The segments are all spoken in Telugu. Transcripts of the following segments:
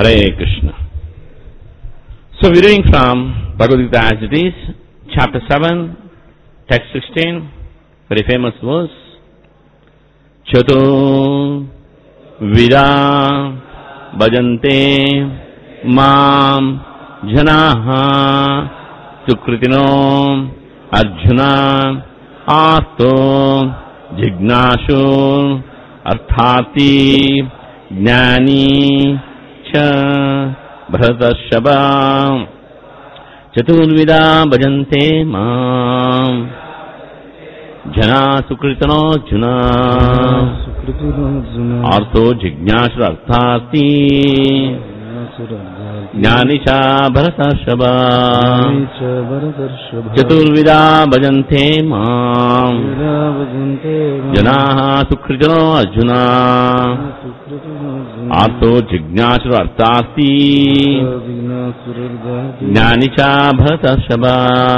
Hare Krishna. So we're reading from Bhagavad Gita as it is, chapter 7, text 16, very famous verse. Chatur Vida Bhajante Mam Janaha Sukritino Arjuna Asto Jignashu Arthati Jnani च भरतर्षभा चतुर्विधा भजन्ते माम् जना सुकृतनोऽर्जुन आर्तो जिज्ञासुरर्थार्थी ज्ञानी च भरतर्षभा चतुर्विधा भजन्ते माम् जनाः सुकृतनो अर्जुन आर्तो जिज्ञासुरर्थार्थी ज्ञानी च भरतर्षभा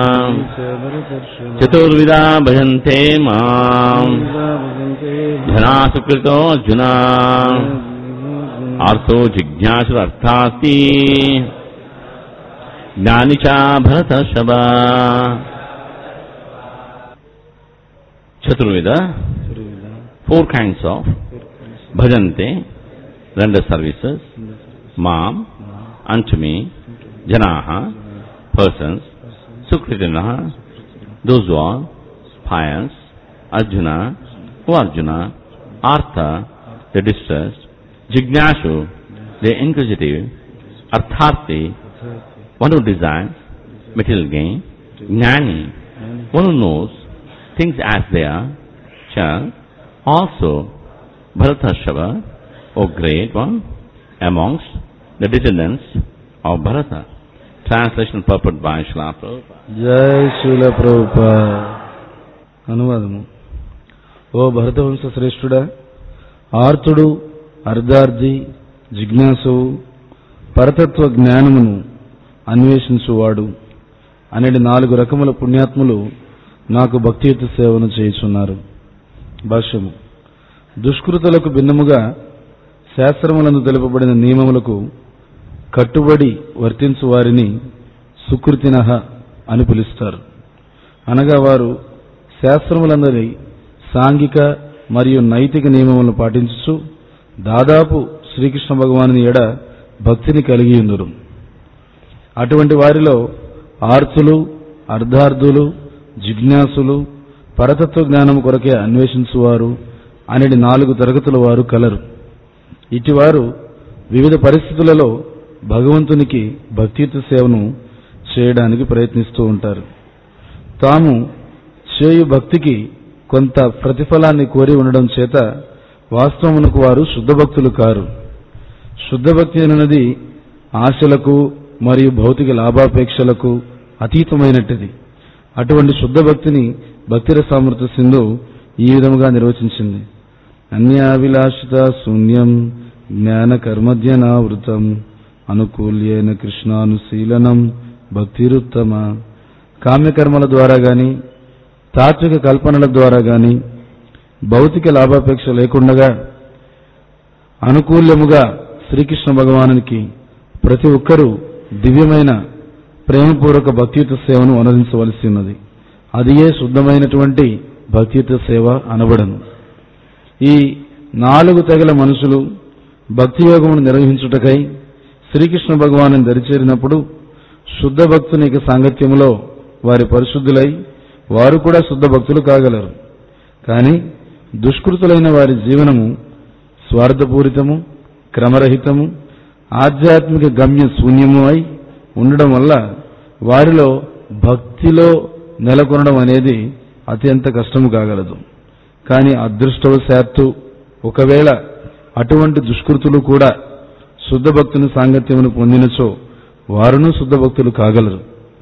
चतुर्विधा भजन्ते माम् जना सुकृतो अर्जुन आर्तो जिज्ञासुरर्थास्ति ज्ञानी च भरतर्षभा Chaturveda, four kinds of bhajante, render services, mam, unto me, janaha, persons, sukritinaha, those who are pious, arjuna, who arjuna, artha, the distressed, jignashu, the inquisitive, artharti, one who desires material gain, jnani, one who knows things as they are, cha, also Bharatashava, O great one, amongst the descendants of Bharata. Translation purport by Srila Prabhupada. జై శీల ప్రభుపా అనువాదము ఓ భరతవంశ శ్రేష్ఠుడా ఆర్తుడు అర్ధార్థి జిజ్ఞాసువు పరతత్వ జ్ఞానమును అన్వేషించువాడు అనేది నాలుగు రకముల పుణ్యాత్ములు నాకు భక్తియుత సేవను చేయుచున్నారు భాష్యము దుష్కృతులకు భిన్నముగా శాస్త్రములందు తెలుపబడిన నియమములకు కట్టుబడి వర్తించు వారిని సుకృతినహ అని పిలుస్తారు అనగా వారు శాస్త్రములందరి సాంఘిక మరియు నైతిక నియమములను పాటించుచు దాదాపు శ్రీకృష్ణ భగవానుని ఎడ భక్తిని కలిగి ఉందరు అటువంటి వారిలో ఆర్తులు అర్ధార్థులు జిజ్ఞాసులు పరతత్వ జ్ఞానము కొరకే అన్వేషించువారు అనేది నాలుగు తరగతుల వారు కలరు ఇటివారు వివిధ పరిస్థితులలో భగవంతునికి భక్తియుత సేవను చేయడానికి ప్రయత్నిస్తూ ఉంటారు తాము చేయు భక్తికి కొంత ప్రతిఫలాన్ని కోరి ఉండడం చేత వాస్తవమునకు వారు శుద్ధ భక్తులు కారు శుద్ధ భక్తి అనున్నది ఆశలకు మరియు భౌతిక లాభాపేక్షలకు అతీతమైనట్టుది అటువంటి శుద్ధ భక్తిని భక్తిర సామర్థ్య సింధు ఈ విధముగా నిర్వచించింది అన్యాభిలాషిత శూన్యం జ్ఞాన కర్మధ్యనావృతం అనుకూల్యేన కృష్ణానుశీలనం భక్తిరుత్తమ కామ్యకర్మల ద్వారా గాని తాత్విక కల్పనల ద్వారా గాని భౌతిక లాభాపేక్ష లేకుండగా అనుకూల్యముగా శ్రీకృష్ణ భగవానునికి ప్రతి ఒక్కరూ దివ్యమైన ప్రేమపూర్వక భక్తియుత సేవను అనుసరించవలసి ఉన్నది అదియే శుద్ధమైనటువంటి భక్తియుత సేవ అనబడను ఈ నాలుగు తెగల మనుషులు భక్తి యోగమును నిర్వహించుటకై శ్రీకృష్ణ భగవాను దరిచేరినప్పుడు శుద్ధ భక్తుని సాంగత్యములో వారి పరిశుద్ధులై వారు కూడా శుద్ధ భక్తులు కాగలరు కానీ దుష్కృతులైన వారి జీవనము స్వార్థపూరితము క్రమరహితము ఆధ్యాత్మిక గమ్య శూన్యము అయి ఉండడం వల్ల వారిలో భక్తిలో నెలకొనడం అనేది అత్యంత కష్టము కాగలదు కానీ అదృష్టవశాత్తు ఒకవేళ అటువంటి దుష్కృతులు కూడా శుద్ధ భక్తుని సాంగత్యమును పొందినచో వారును శుద్ధ భక్తులు కాగలరు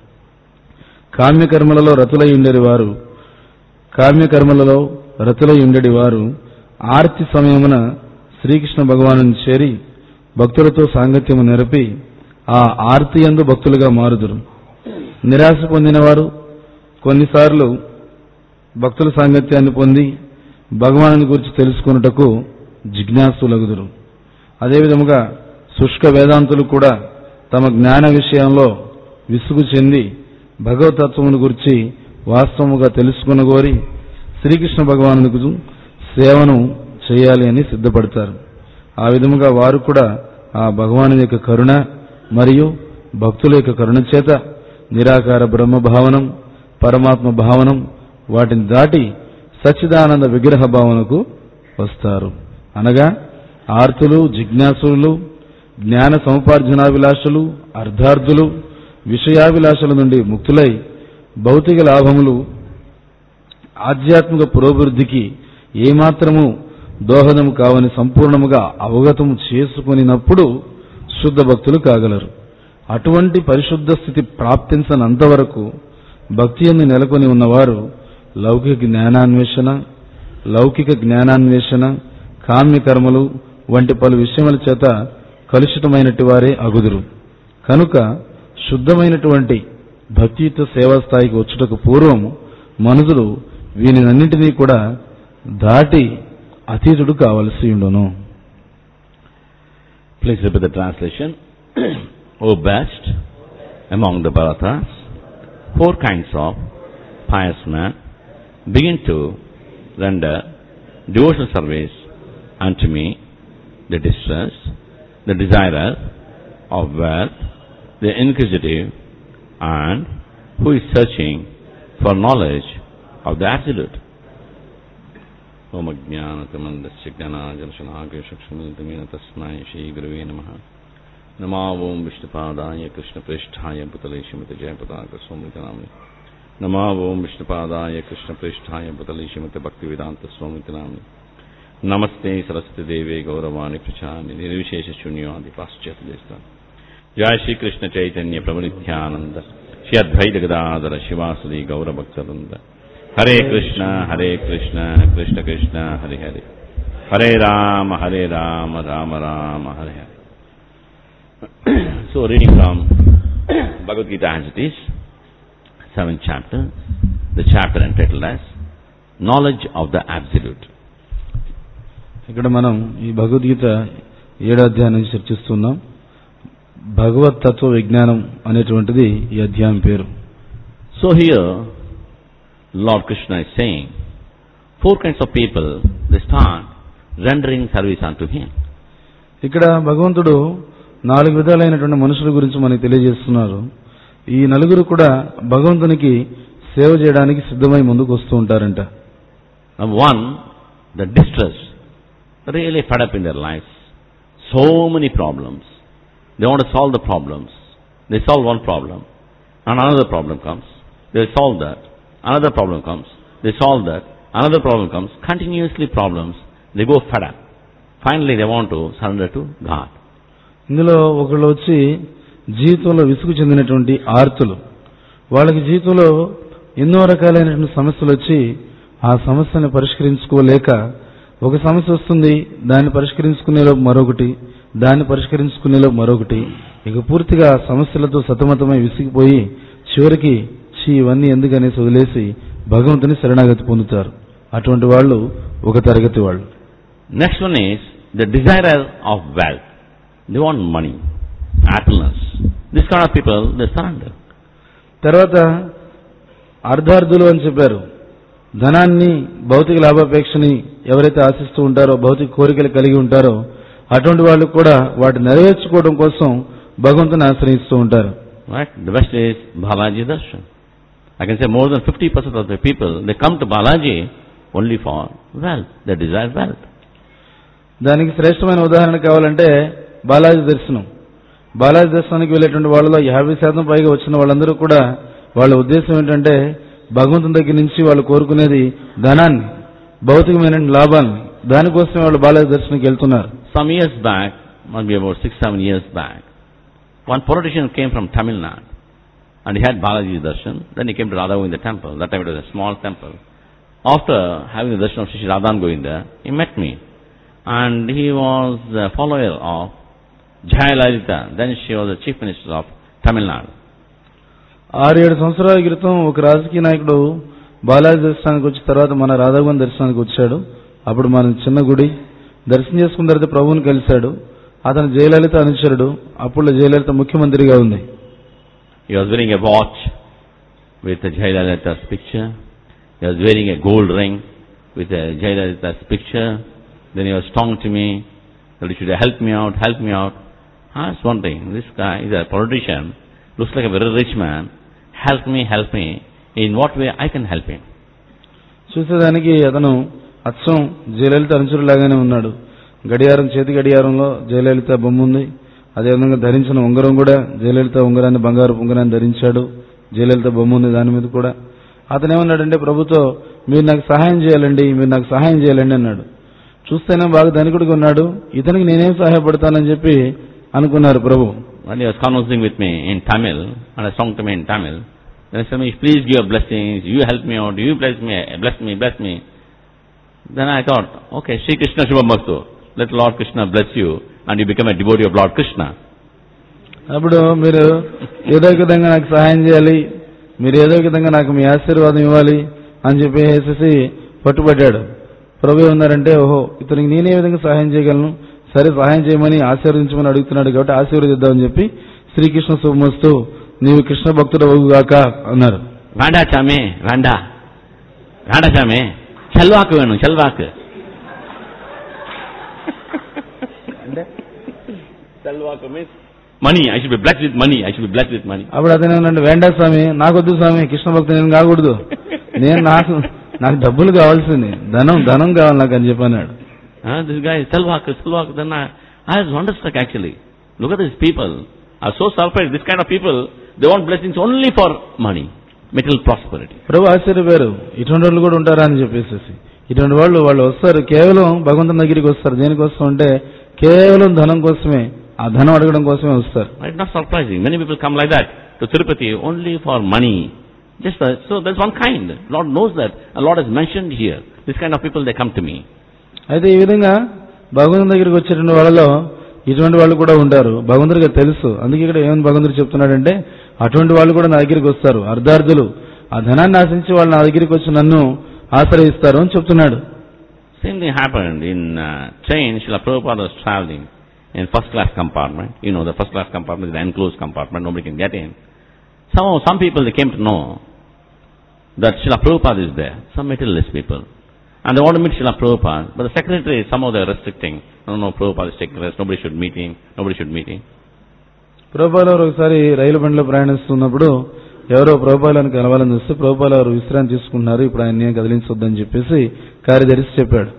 కామ్యకర్మలలో రతులై ఉండేది వారు కామ్యకర్మలలో రతులై ఉండేది వారు ఆర్తి సమయమున శ్రీకృష్ణ భగవాను చేరి భక్తులతో సాంగత్యము నెరపి ఆ ఆర్తి యందు భక్తులుగా మారుదురు నిరాశ పొందిన వారు కొన్నిసార్లు భక్తుల సాంగత్యాన్ని పొంది భగవాను గురించి తెలుసుకున్నటకు జిజ్ఞాసులగుదురు అదేవిధముగా శుష్క వేదాంతులు కూడా తమ జ్ఞాన విషయంలో విసుగు చెంది భగవతత్వమును గురించి వాస్తవముగా తెలుసుకునగోరి శ్రీకృష్ణ భగవానుకు సేవను చేయాలి అని సిద్ధపడతారు ఆ విధముగా వారు కూడా ఆ భగవాను యొక్క కరుణ మరియు భక్తుల యొక్క కరుణ చేత నిరాకార బ్రహ్మ భావనం పరమాత్మ భావనం వాటిని దాటి సచ్చిదానంద విగ్రహ భావనకు వస్తారు అనగా ఆర్తులు జిజ్ఞాసులు జ్ఞాన సముపార్జనాభిలాషులు అర్ధార్థులు విషయాభిలాషల నుండి ముక్తులై భౌతిక లాభములు ఆధ్యాత్మిక పురోభివృద్ధికి ఏమాత్రము దోహదము కావని సంపూర్ణముగా అవగతము చేసుకునినప్పుడు శుద్ధ భక్తులు కాగలరు అటువంటి పరిశుద్ధ స్థితి ప్రాప్తించనంత వరకు భక్తి ఎందు నెలకొని ఉన్నవారు లౌకిక జ్ఞానాన్వేషణ లౌకిక జ్ఞానాన్వేషణ కామ్య కర్మలు వంటి పలు విషయముల చేత కలుషితమైనటి వారే అగుదురు కనుక శుద్ధమైనటువంటి భక్తియుత సేవా స్థాయికి వచ్చుటకు పూర్వం మనుషులు వీనినన్నింటినీ కూడా దాటి అతీతుడు కావలసి ఉండును Please repeat the translation. o best among the Bharatas, four kinds of pious men begin to render devotional service unto me, the distressed, the desirer of wealth, the inquisitive, and who is searching for knowledge of the Absolute. ఓం అజ్ఞానతమందస్య జ్ఞానాజనశనాగేషక్షమితమేన తస్మై శ్రీగురువే నమ నమా ఓం విష్ణుపాదాయ కృష్ణప్రేష్ఠాయ పుతలే శ్రీమతి జయపతాక స్వామితనామి నమా ఓం విష్ణుపాదాయ కృష్ణప్రేష్ఠాయ పుతలే శ్రీమతి భక్తి వేదాంత స్వామితనామి నమస్తే సరస్వతి దేవే గౌరవాణి ప్రచాని నిర్విశేష శూన్యాది పాశ్చాత్య దేశ జయ శ్రీకృష్ణ చైతన్య ప్రభు నిత్యానంద శ్రీ అద్వైత గదాధర శివాసుది గౌరభక్తవృంద Hare Krishna Hare Krishna Krishna Krishna Hari Hari Hare Rama Hare Rama Rama Rama Hare Hare so reading from Bhagavad Gita as it is, seventh chapter, the chapter entitled as Knowledge of the Absolute. ఇక్కడ మనం ఈ భగవద్గీత ఏడో అధ్యాయం నుంచి చర్చిస్తున్నాం భగవత్ తత్వ విజ్ఞానం అనేటువంటిది ఈ అధ్యాయం పేరు So here, Lord Krishna is saying, four kinds of people, they start rendering service unto Him. ఇక్కడ భగవంతుడు నాలుగు విధాలైనటువంటి మనుషుల గురించి మనకి తెలియజేస్తున్నారు ఈ నలుగురు కూడా భగవంతునికి సేవ చేయడానికి సిద్ధమై ముందుకు వస్తూ ఉంటారంట Number one, the distressed, really fed up in their lives. So many problems. They want to solve the problems. They solve one problem, and another problem comes. They solve that. Another problem comes. They solve that. Another problem comes. Continuously problems. They go fed up. Finally, they want to surrender to God. ఇందులో ఒకళ్ళు వచ్చి జీవితంలో విసుగు చెందినటువంటి ఆర్తులు వాళ్ళకి జీవితంలో ఎన్నో రకాలైనటువంటి సమస్యలు వచ్చి ఆ సమస్యని పరిష్కరించుకోలేక ఒక సమస్య వస్తుంది దాన్ని పరిష్కరించుకునేలోపు మరొకటి దాన్ని పరిష్కరించుకునేలోపు మరొకటి ఇక పూర్తిగా ఆ సమస్యలతో సతమతమై విసిగిపోయి చివరికి చీ ఇవన్నీ ఎందుకనేసి వదిలేసి భగవంతుని శరణాగతి పొందుతారు అటువంటి వాళ్ళు ఒక తరగతి వాళ్ళు Next one is the desire of wealth. They want money, happiness. This kind of people, they surrender. తర్వాత అర్ధార్థులు అని చెప్పారు ధనాన్ని భౌతిక లాభాపేక్షని ఎవరైతే ఆశిస్తూ ఉంటారో భౌతిక కోరికలు కలిగి ఉంటారో అటువంటి వాళ్ళు కూడా వాటి నెరవేర్చుకోవడం కోసం భగవంతుని ఆశ్రయిస్తూ ఉంటారు Right? The best is Balaji Darshan. I can say more than 50% of the people, they come to Balaji only for wealth. They desire wealth. దానికి శ్రేష్టమైన ఉదాహరణ కావాలంటే బాలాజీ దర్శనం బాలాజీ దర్శనానికి వెళ్ళేటువంటి వాళ్ళలో యాభై శాతం పైగా వచ్చిన వాళ్ళందరూ కూడా వాళ్ళ ఉద్దేశం ఏంటంటే భగవంతుని దగ్గర నుంచి వాళ్ళు కోరుకునేది ధనాన్ని భౌతికమైన లాభాన్ని దానికోసమే వాళ్ళు బాలాజీ దర్శనానికి వెళ్తున్నారు Some years back, must be about six, seven years back, one politician came from Tamil Nadu and he had Balaji Darshan. Then he came to Radha Govinda temple. That time it was a small temple. After having the darshan of Sri Radhan Govinda, he met me. And he was a follower of Jayalalitha. Then she was the chief minister of Tamil Nadu. ఆరు ఏడు సంవత్సరాల క్రితం ఒక రాజకీయ నాయకుడు బాలాజీ దర్శనానికి వచ్చిన తర్వాత మన రాధాగోవింద దర్శనానికి వచ్చాడు అప్పుడు మన చిన్న గుడి దర్శనం చేసుకున్న తర్వాత ప్రభువుని కలిశాడు అతను జయలలిత అనుచరుడు అప్పుడు జయలలిత ముఖ్యమంత్రిగా ఉంది He was wearing a watch with a Jayalalitha's picture. He was wearing a gold ring with a Jayalalitha's picture. Then he was talking to me that you should help me out, help me out. I was wondering, this guy is a politician, looks like a very rich man. Help me, help me. In what way I can help him? చూసేదానికి అతను అచ్చం జయలలిత అనుచరులాగానే ఉన్నాడు గడియారం చేతి గడియారంలో జయలలిత బొమ్మ ఉంది అదేవిధంగా ధరించిన ఉంగరం కూడా జయలలిత ఉంగరాన్ని బంగారు ఉంగరాన్ని ధరించాడు జయలలిత బొమ్మ ఉంది దాని మీద కూడా అతను ఏమన్నాడంటే ప్రభుతో మీరు నాకు సహాయం చేయాలండి మీరు నాకు సహాయం చేయాలండి అన్నాడు చూస్తేనే బాగా ధనికుడిగా ఉన్నాడు ఇతనికి నేనేం సహాయపడతానని చెప్పి అనుకున్నారు ప్రభు When he was conversing with me in Tamil, and I sung to me in Tamil, then he said me, please give your blessings, you help me out, you bless me, bless me, bless me. Then I thought, okay, Sri Krishna Shubhamastu, let Lord Krishna bless you, and you become a devotee of Lord Krishna. అప్పుడు మీరు ఏదో ఒక విధంగా నాకు సహాయం చేయాలి మీరు ఏదో ఒక విధంగా నాకు మీ ఆశీర్వాదం ఇవ్వాలి అని చెప్పేసి పట్టుబట్టాడు ప్రభు ఏమన్నారంటే ఓహో ఇతనికి నేనే విధంగా సహాయం చేయగలను సరే సహాయం చేయమని ఆశీర్వదించమని అడుగుతున్నాడు కాబట్టి ఆశీర్వదిద్దామని చెప్పి శ్రీకృష్ణ శుభమస్తు నీవు కృష్ణ భక్తుడు అవుగాక అన్నారు Vanda Chame, Vanda. Vanda Chame, Chalvaku venu, Chalvaku. Chalvaku means money, I should be blessed with money, I should be blessed with money. అప్పుడు అతను ఏమన్నాడు వేండా స్వామి నాకొద్దు స్వామి కృష్ణ భక్తుడు నేను కాకూడదు నేను నాకు నాకు డబ్బులు కావాల్సింది ధనం ధనం కావాలి నాకు అని చెప్పి అన్నాడు Huh? This guy is Salvaku, Salvaku. Then I, I was wonderstruck actually. Look at these people. are so surprised. This kind of people, they want blessings only for money, material prosperity. ప్రభు ఆశ్చర్యపోయారు ఇటువంటి వాళ్ళు కూడా ఉంటారా అని చెప్పేసి ఇటువంటి వాళ్ళు వాళ్ళు వస్తారు కేవలం భగవంతుని దగ్గరికి వస్తారు దేనికోసం అంటే కేవలం ధనం కోసమే ఆ ధనం అడగడం కోసమే వస్తారు Right? Not surprising. Many people come like that to Tirupati only for money. Just uh, so there's one kind. Lord knows that. And Lord has mentioned here. This kind of people they come to me. అయితే ఈ విధంగా భగవంతుని దగ్గరికి వచ్చేటువంటి వాళ్ళలో ఇటువంటి వాళ్ళు కూడా ఉంటారు భగవంతుడికి తెలుసు అందుకే ఇక్కడ ఏమని భగవంతుడు చెప్తున్నాడంటే అటువంటి వాళ్ళు కూడా నా దగ్గరికి వస్తారు అర్ధార్థులు ఆ ధనాన్ని ఆశించి వాళ్ళు నా దగ్గరికి వచ్చి నన్ను ఆశ్రయిస్తారు అని చెప్తున్నాడు Same thing happened in uh, train. Srila Prabhupada was traveling in first class compartment. You know, the first class compartment is the enclosed compartment. Nobody can get in. Somehow, some people they came to know that Srila Prabhupada is there. Some materialist people. And they want to meet Srila Prabhupada. But the secretary, somehow they're restricting. No, no, Prabhupada is taking rest. Nobody should meet him. Nobody should meet him. ప్రభుపాల వారు ఒకసారి రైలు బండిలో ప్రయాణిస్తున్నప్పుడు ఎవరో ప్రభుపాలను కలవాలని చూస్తే ప్రభుపాల వారు విశ్రాంతి తీసుకుంటున్నారు ఇప్పుడు ఆయన ఏం కదిలించొద్దని చెప్పేసి కార్యదర్శి చెప్పాడు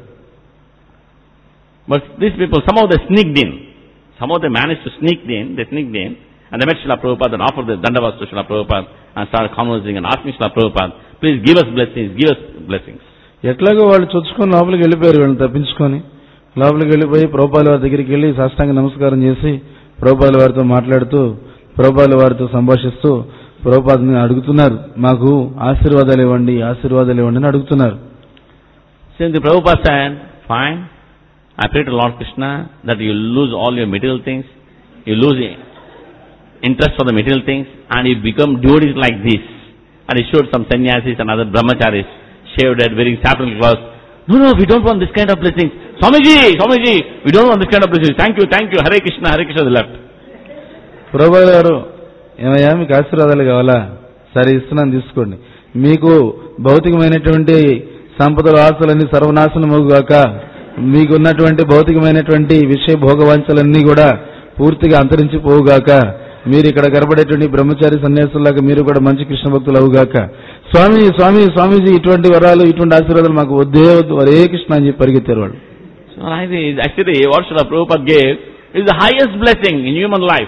But these people, somehow they sneaked in. Somehow they managed to sneak in, they sneaked in, and they met Srila Prabhupada and offered the dandavas to Srila Prabhupada and started conversing and asking Srila Prabhupada, please give us blessings, give us blessings. ఎట్లాగో వాళ్ళు చొచ్చుకొని లోపలికి వెళ్ళిపోయారు వీళ్ళని తప్పించుకొని లోపలికి వెళ్ళిపోయి ప్రభుపాల వారి దగ్గరికి వెళ్ళి సాష్టాంగ నమస్కారం చేసి ప్రభుపాల వారితో మాట్లాడుతూ ప్రభుపాల వారితో సంభాషిస్తూ ప్రభుపాదని అడుగుతున్నారు మాకు ఆశీర్వాదాలు ఇవ్వండి ఆశీర్వాదాలు ఇవ్వండి అని అడుగుతున్నారు Since the Prabhupada said, fine, I pray to Lord Krishna that you lose all your material things, you lose i- interest for the material things, and you become devotees like this. And he showed some sannyasis and other brahmacharis, shaved head, wearing saffron clothes. No, no, we don't want this kind of blessings. Swamiji, Swamiji, we don't want this kind of blessings. Thank you, thank you, Hare Krishna, Hare Krishna, they left. ప్రభుపాల గారు ఏమయ్యా మీకు ఆశీర్వాదాలు కావాలా సరే ఇస్తున్నాను తీసుకోండి మీకు భౌతికమైనటువంటి సంపదల ఆశలన్నీ సర్వనాశనమవుగాక మీకున్నటువంటి భౌతికమైనటువంటి విషయ భోగవాంఛలన్నీ కూడా పూర్తిగా అంతరించిపోవుగాక మీరు ఇక్కడ కనబడేటువంటి బ్రహ్మచారి సన్యాసులాగా మీరు కూడా మంచి కృష్ణ భక్తులు అవుగాక స్వామి స్వామి స్వామీజీ ఇటువంటి వరాలు ఇటువంటి ఆశీర్వాదాలు మాకు వద్దే వద్దు హరే కృష్ణ అని చెప్పి పరిగెత్తారు వాళ్ళు So I think actually what Srila Prabhupada gave is the highest blessing in human life.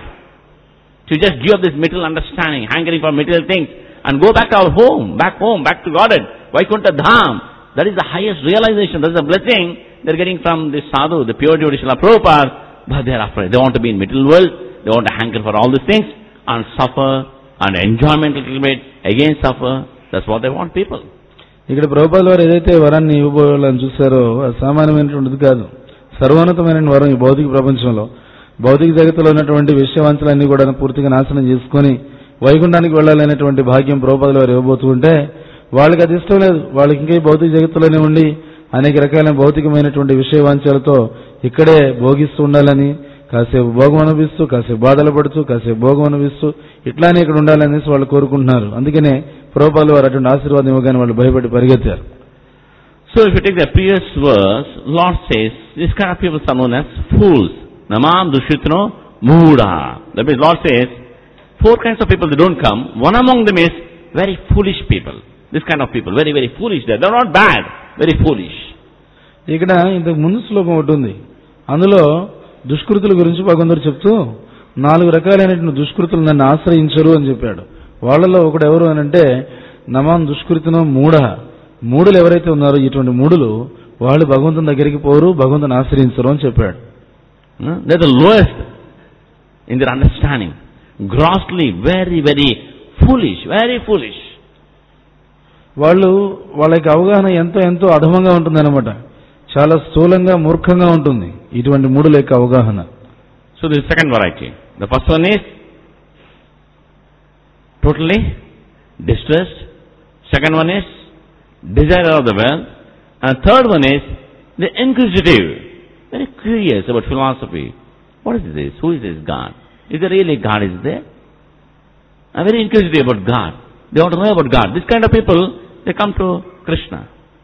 To just give up this material understanding, hankering for material things, and go back to our home, back home, back to Godhead, Vaikuntha Dham. That is the highest realization. That is the blessing they're getting from this sadhu, the pure devotee Srila Prabhupada. But they're afraid. They want to be in material world. They want to hanker for all these things and suffer and enjoyment a little bit, again suffer. That's what they want people. ఇక్కడ ప్రభుపాల వారు ఏదైతే వరాన్ని ఇవ్వబోవాలని చూశారో అది సామాన్యమైనటువంటిది కాదు సర్వోన్నతమైన వరం ఈ భౌతిక ప్రపంచంలో భౌతిక జగత్తులో ఉన్నటువంటి విషయవాంఛలన్నీ కూడా పూర్తిగా నాశనం చేసుకొని వైకుంఠానికి వెళ్ళాలనేటువంటి భాగ్యం ప్రభుపాదుల వారు ఇవ్వబోతూ ఉంటే వాళ్ళకి అది ఇష్టం లేదు వాళ్ళకి ఇంకా ఈ భౌతిక జగత్తులోనే ఉండి అనేక రకాలైన భౌతికమైనటువంటి విషయవాంఛలతో ఇక్కడే భోగిస్తూ ఉండాలని కాసేపు భోగం అనిపిస్తూ కాసేపు బాధలు పడుతూ కాసేపు భోగం అనిపిస్తూ ఇట్లానే ఇక్కడ ఉండాలనేసి వాళ్ళు కోరుకుంటున్నారు అందుకనే ప్రభుపాలు వారు అటువంటి ఆశీర్వాదం ఇవ్వగానే వాళ్ళు భయపడి పరిగెత్తారు So if you take the previous verse, Lord says, these kind of people are known as fools. Namam dushitno mooda. That means Lord says, four kinds of people they don't come. One among them is very foolish people. This kind of people, very, very foolish. They're they're not bad, very foolish. ఇక్కడ ఇంతకు ముందు శ్లోకం ఒకటి ఉంది అందులో దుష్కృతుల గురించి భగవంతుడు చెప్తూ నాలుగు రకాలైనటువంటి దుష్కృతులు నన్ను ఆశ్రయించరు అని చెప్పాడు వాళ్ళలో ఒకడు ఎవరు అని అంటే నమాం దుష్కృతినో మూఢ మూడులు ఎవరైతే ఉన్నారో ఇటువంటి మూడులు వాళ్ళు భగవంతుని దగ్గరికి పోరు భగవంతుని ఆశ్రయించరు అని చెప్పాడు Huh? They're the lowest in their understanding. Grossly, very, very foolish, very foolish. వాళ్ళు వాళ్ళ యొక్క అవగాహన ఎంతో ఎంతో అధమంగా ఉంటుందన్నమాట చాలా స్థూలంగా మూర్ఖంగా ఉంటుంది ఇటువంటి మూడుల యొక్క అవగాహన So this is second variety. The first one is totally distressed. Second one is desire of the wealth. And third one is the inquisitive, very curious about philosophy. What is this? Who is this God? Is there really God is there? I'm very inquisitive about God. They want to know about God. This kind of people, they come to Krishna.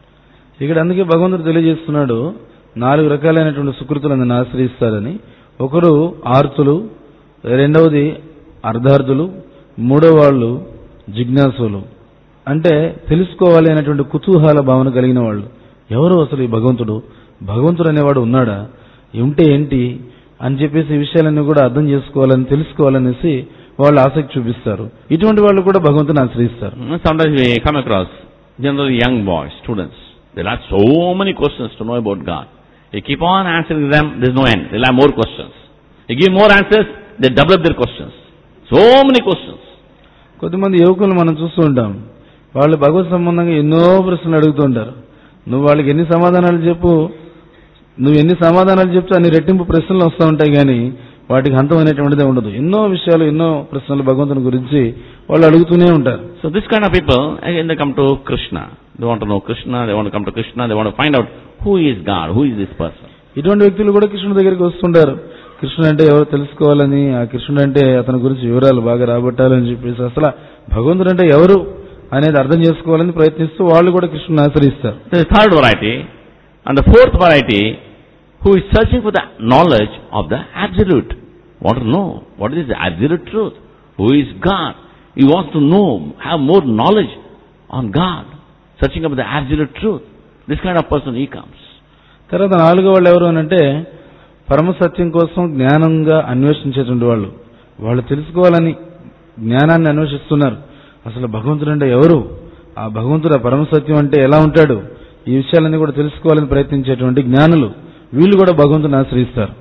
ఇక్కడ అందుకే భగవంతుడు తెలియజేస్తున్నాడు నాలుగు రకాలైనటువంటి సుకృతులు నన్ను ఆశ్రయిస్తారని ఒకరు ఆర్తులు రెండవది అర్ధార్థులు మూడో వాళ్ళు జిజ్ఞాసులు అంటే తెలుసుకోవాలి అనేటువంటి కుతూహల భావన కలిగిన వాళ్ళు ఎవరు అసలు ఈ భగవంతుడు భగవంతుడు అనేవాడు ఉన్నాడా ఉంటే ఏంటి అని చెప్పేసి ఈ విషయాలన్నీ కూడా అర్థం చేసుకోవాలని తెలుసుకోవాలనేసి వాళ్ళు ఆసక్తి చూపిస్తారు ఇటువంటి వాళ్ళు కూడా భగవంతుని ఆశ్రయిస్తారు Sometimes we come across generally young boys, students. They'll have so many questions to know about God. You keep on answering them, there's no end. They'll have more questions. You give more answers, they double up their questions. So many questions. కొద్దిమంది యువకులు మనం చూస్తూ ఉంటాం వాళ్ళు భగవత్ సంబంధంగా ఎన్నో ప్రశ్నలు అడుగుతూ ఉంటారు నువ్వు వాళ్ళకి ఎన్ని సమాధానాలు చెప్పు నువ్వు ఎన్ని సమాధానాలు చెప్తే అన్ని రెట్టింపు ప్రశ్నలు వస్తూ ఉంటాయి కానీ వాటికి అంతం అనేటువంటిదే ఉండదు ఎన్నో విషయాలు ఎన్నో ప్రశ్నలు భగవంతుని గురించి వాళ్ళు అడుగుతూనే ఉంటారు So this kind of people, again they come to Krishna. They want to know Krishna, they want to come to Krishna, they want to find out who is God, who is this person. ఇటువంటి వ్యక్తులు కూడా కృష్ణుడి దగ్గరికి వస్తుంటారు కృష్ణుడు అంటే ఎవరు తెలుసుకోవాలని ఆ కృష్ణుడు అంటే అతని గురించి వివరాలు బాగా రాబట్టాలని చెప్పేసి అసలు భగవంతుడు అంటే ఎవరు అనేది అర్థం చేసుకోవాలని ప్రయత్నిస్తూ వాళ్ళు కూడా కృష్ణుని ఆశ్రయిస్తారు There is third variety. And the fourth variety, who is searching for the knowledge of the absolute. Want to know what is the absolute truth? Who is God? He wants to know, have more knowledge on God. Searching up the absolute truth. This kind of person he comes. తర్వాత నాలుగో వాళ్ళు ఎవరు అని అంటే పరమసత్యం కోసం జ్ఞానంగా అన్వేషించేటువంటి వాళ్ళు వాళ్ళు తెలుసుకోవాలని జ్ఞానాన్ని అన్వేషిస్తున్నారు అసలు భగవంతుడు అంటే ఎవరు ఆ భగవంతుడు ఆ పరమసత్యం అంటే ఎలా ఉంటాడు ఈ విషయాలన్నీ కూడా తెలుసుకోవాలని ప్రయత్నించేటువంటి జ్ఞానులు వీళ్ళు కూడా భగవంతుని ఆశ్రయిస్తారు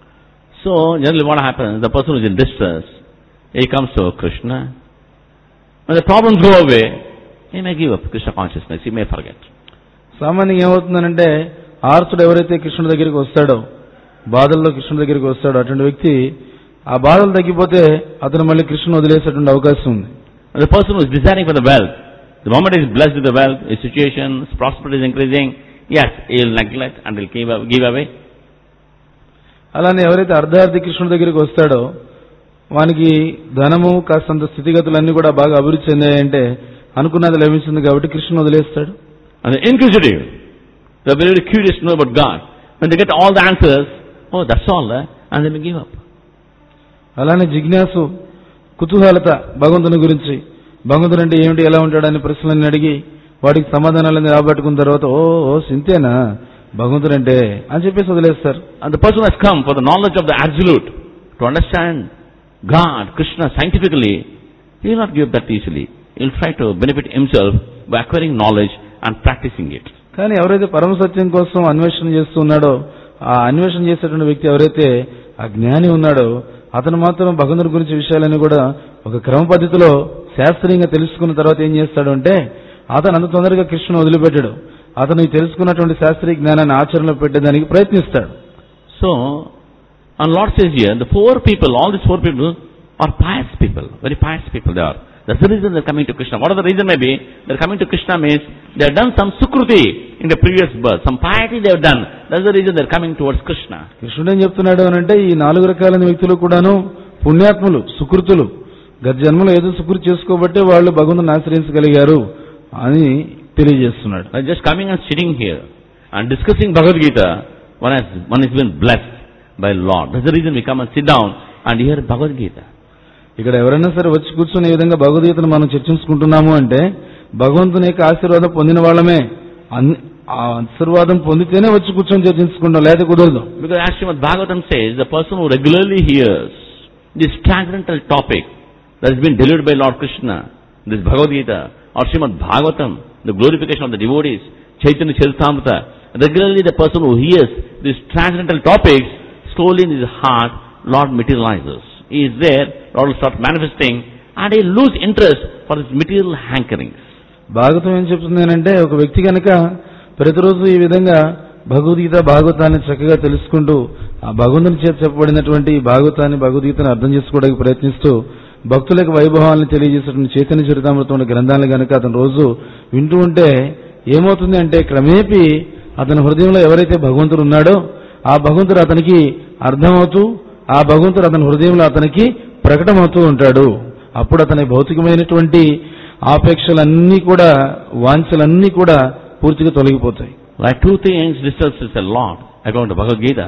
So, generally what happens, the person who is in distress, he comes to Krishna. When the problems go away, he may give up Krishna consciousness, he may forget. సామాన్యంగా ఏమవుతుందనంటే ఆర్తుడు ఎవరైతే కృష్ణుడి దగ్గరికి వస్తాడో బాధల్లో కృష్ణుడి దగ్గరికి వస్తాడో అటువంటి వ్యక్తి ఆ బాధలు తగ్గిపోతే అతను మళ్ళీ కృష్ణుని వదిలేసేటువంటి అవకాశం ఉంది And the person who is desiring for the wealth, the moment he is blessed with the wealth, his situation, his prosperity is increasing, yes, he will neglect and will give, give away. అలానే ఎవరైతే అర్ధార్థి కృష్ణుడి దగ్గరికి వస్తాడో వానికి ధనము కాస్తంత స్థితిగతులన్నీ కూడా బాగా అభివృద్ధి చెందాయంటే అనుకున్నది లభించింది కాబట్టి కృష్ణుని వదిలేస్తాడు And the inquisitive, they are very curious to know about God. When they get all the answers, oh, that's all, eh? and they may give up. అలానే జిజ్ఞాసు కుతూహలత భగవంతుని గురించి భగవంతుడు అంటే ఏమిటి ఎలా ఉంటాడని ప్రశ్నలన్నీ అడిగి వాటికి సమాధానాలన్నీ రాబట్టుకున్న తర్వాత ఓ ఓ సింతేనా భగవంతుడు అంటే అని చెప్పేసి వదిలేస్తారు And the person who has come for the knowledge of the absolute, to understand God, Krishna scientifically, he will not give up that easily. He will try to benefit himself by acquiring knowledge and practicing it. కానీ ఎవరైతే పరమ సత్యం కోసం అన్వేషణ చేస్తూ ఉన్నాడో ఆ అన్వేషణ చేసేటువంటి వ్యక్తి ఎవరైతే ఆ జ్ఞాని ఉన్నాడో అతను మాత్రం భగవంతుడి గురించి విషయాలన్నీ కూడా ఒక క్రమ పద్ధతిలో శాస్త్రీయంగా తెలుసుకున్న తర్వాత ఏం చేస్తాడు అంటే అతను అంత తొందరగా కృష్ణుని వదిలిపెట్టాడు అతను ఈ తెలుసుకున్నటువంటి శాస్త్రీయ జ్ఞానాన్ని ఆచరణలో పెట్టేదానికి ప్రయత్నిస్తాడు So, and Lord says here, the four people, all these four people are pious people, very pious people they are. That's the reason they're coming to Krishna. What are the reason may be? They're coming to Krishna means they have done some sukruti in the previous birth. Some piety they have done. That's the reason they're coming towards Krishna. కృష్ణుడు ఏం చెప్తున్నాడు అని అంటే ఈ నాలుగు రకాలైన వ్యక్తులు కూడాను పుణ్యాత్ములు సుకృతులు గత జన్మలో ఏదో సుకృతి చేసుకోబట్టే వాళ్ళు భగవంతుని ఆశ్రయించగలిగారు అని తెలియజేస్తున్నాడు By just coming and sitting here and discussing Bhagavad Gita, one has, one has been blessed by Lord. That's the reason we come and sit down and hear Bhagavad Gita. ఇక్కడ ఎవరైనా సరే వచ్చి కూర్చొని ఈ విధంగా భగవద్గీతను మనం చర్చించుకుంటున్నాము అంటే భగవంతుని యొక్క ఆశీర్వాదం పొందిన వాళ్ళమే అన్ని- ఆ ఆశీర్వాదం పొందితేనే వచ్చి కూర్చొని చర్చించుకుంటాం లేదా కుదరదు Because as Srimad Bhagavatam says, the person who regularly hears this transcendental topic that has been delivered by Lord Krishna, this Bhagavad Gita, or Srimad Bhagavatam, the glorification of the devotees, Chaitanya Charitamrita, regularly the person who hears these transcendental topics, slowly in his heart, Lord materializes. He is there, Lord will start manifesting, and he lose interest for his material hankerings. Bhagavatam ఏం చెప్తుంది అంటే ఒక వ్యక్తి కనుక ప్రతిరోజు ఈ విధంగా భగవద్గీత భాగవతాన్ని చక్కగా తెలుసుకుంటూ ఆ భగవంతుని చేత చెప్పబడినటువంటి ఈ భాగవతాన్ని భగవద్గీతను అర్థం చేసుకోవడానికి ప్రయత్నిస్తూ భక్తులకు వైభవాలను తెలియజేసేటువంటి చైతన్య చరితామృతం గ్రంథాలను కనుక అతను రోజు వింటూ ఉంటే ఏమవుతుంది అంటే క్రమేపీ అతని హృదయంలో ఎవరైతే భగవంతుడు ఉన్నాడో ఆ భగవంతుడు అతనికి అర్థమవుతూ ఆ భగవంతుడు అతని హృదయంలో అతనికి ప్రకటమవుతూ ఉంటాడు అప్పుడు అతని భౌతికమైనటువంటి ఆపేక్షలన్నీ కూడా వాంఛలన్నీ కూడా పూర్తిగా తొలగిపోతాయి Like two things distresses a lot, according to Bhagavad Gita.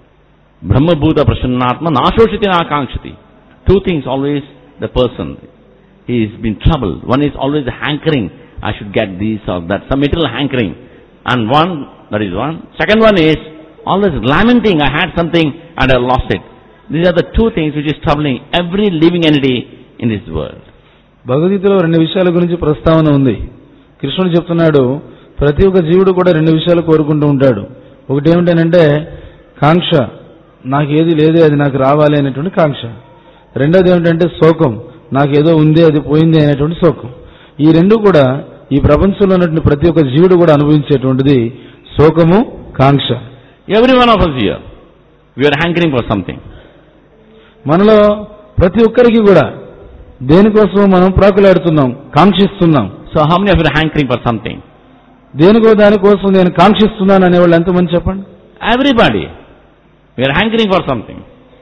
Brahma Bhuta Prasannatma Nashoshiti Nakanksati. Two things always the person. He is been troubled. One is always hankering. I should get this or that. Some material hankering. And one, that is one. Second one is always lamenting. I had something and I lost it. These are the two things which is troubling every living entity in this world. భగవద్గీతలో రెండు విషయాల గురించి ప్రస్తావన ఉంది కృష్ణుడు చెప్తున్నాడు ప్రతి ఒక్క జీవుడు కూడా రెండు విషయాలు కోరుకుంటూ ఉంటాడు ఒకటి ఏమిటనంటే కాంక్ష నాకు ఏది లేదే అది నాకు రావాలి అనేటువంటి కాంక్ష రెండోది ఏమిటంటే శోకం నాకు ఏదో ఉంది అది పోయింది అనేటువంటి శోకం ఈ రెండు కూడా ఈ ప్రపంచంలో ఉన్నటువంటి ప్రతి ఒక్క జీవుడు కూడా అనుభవించేటువంటిది శోకము కాంక్ష Every one of us here, we are hankering for something. మనలో ప్రతి ఒక్కరికి కూడా దేనికోసం మనం ప్రాకులాడుతున్నాం కాంక్షిస్తున్నాం So how many of you are hankering for something? దేనికో దానికోసం నేను కాంక్షిస్తున్నాను అనేవాళ్ళు ఎంతమంది చెప్పండి Everybody. We are hankering for something.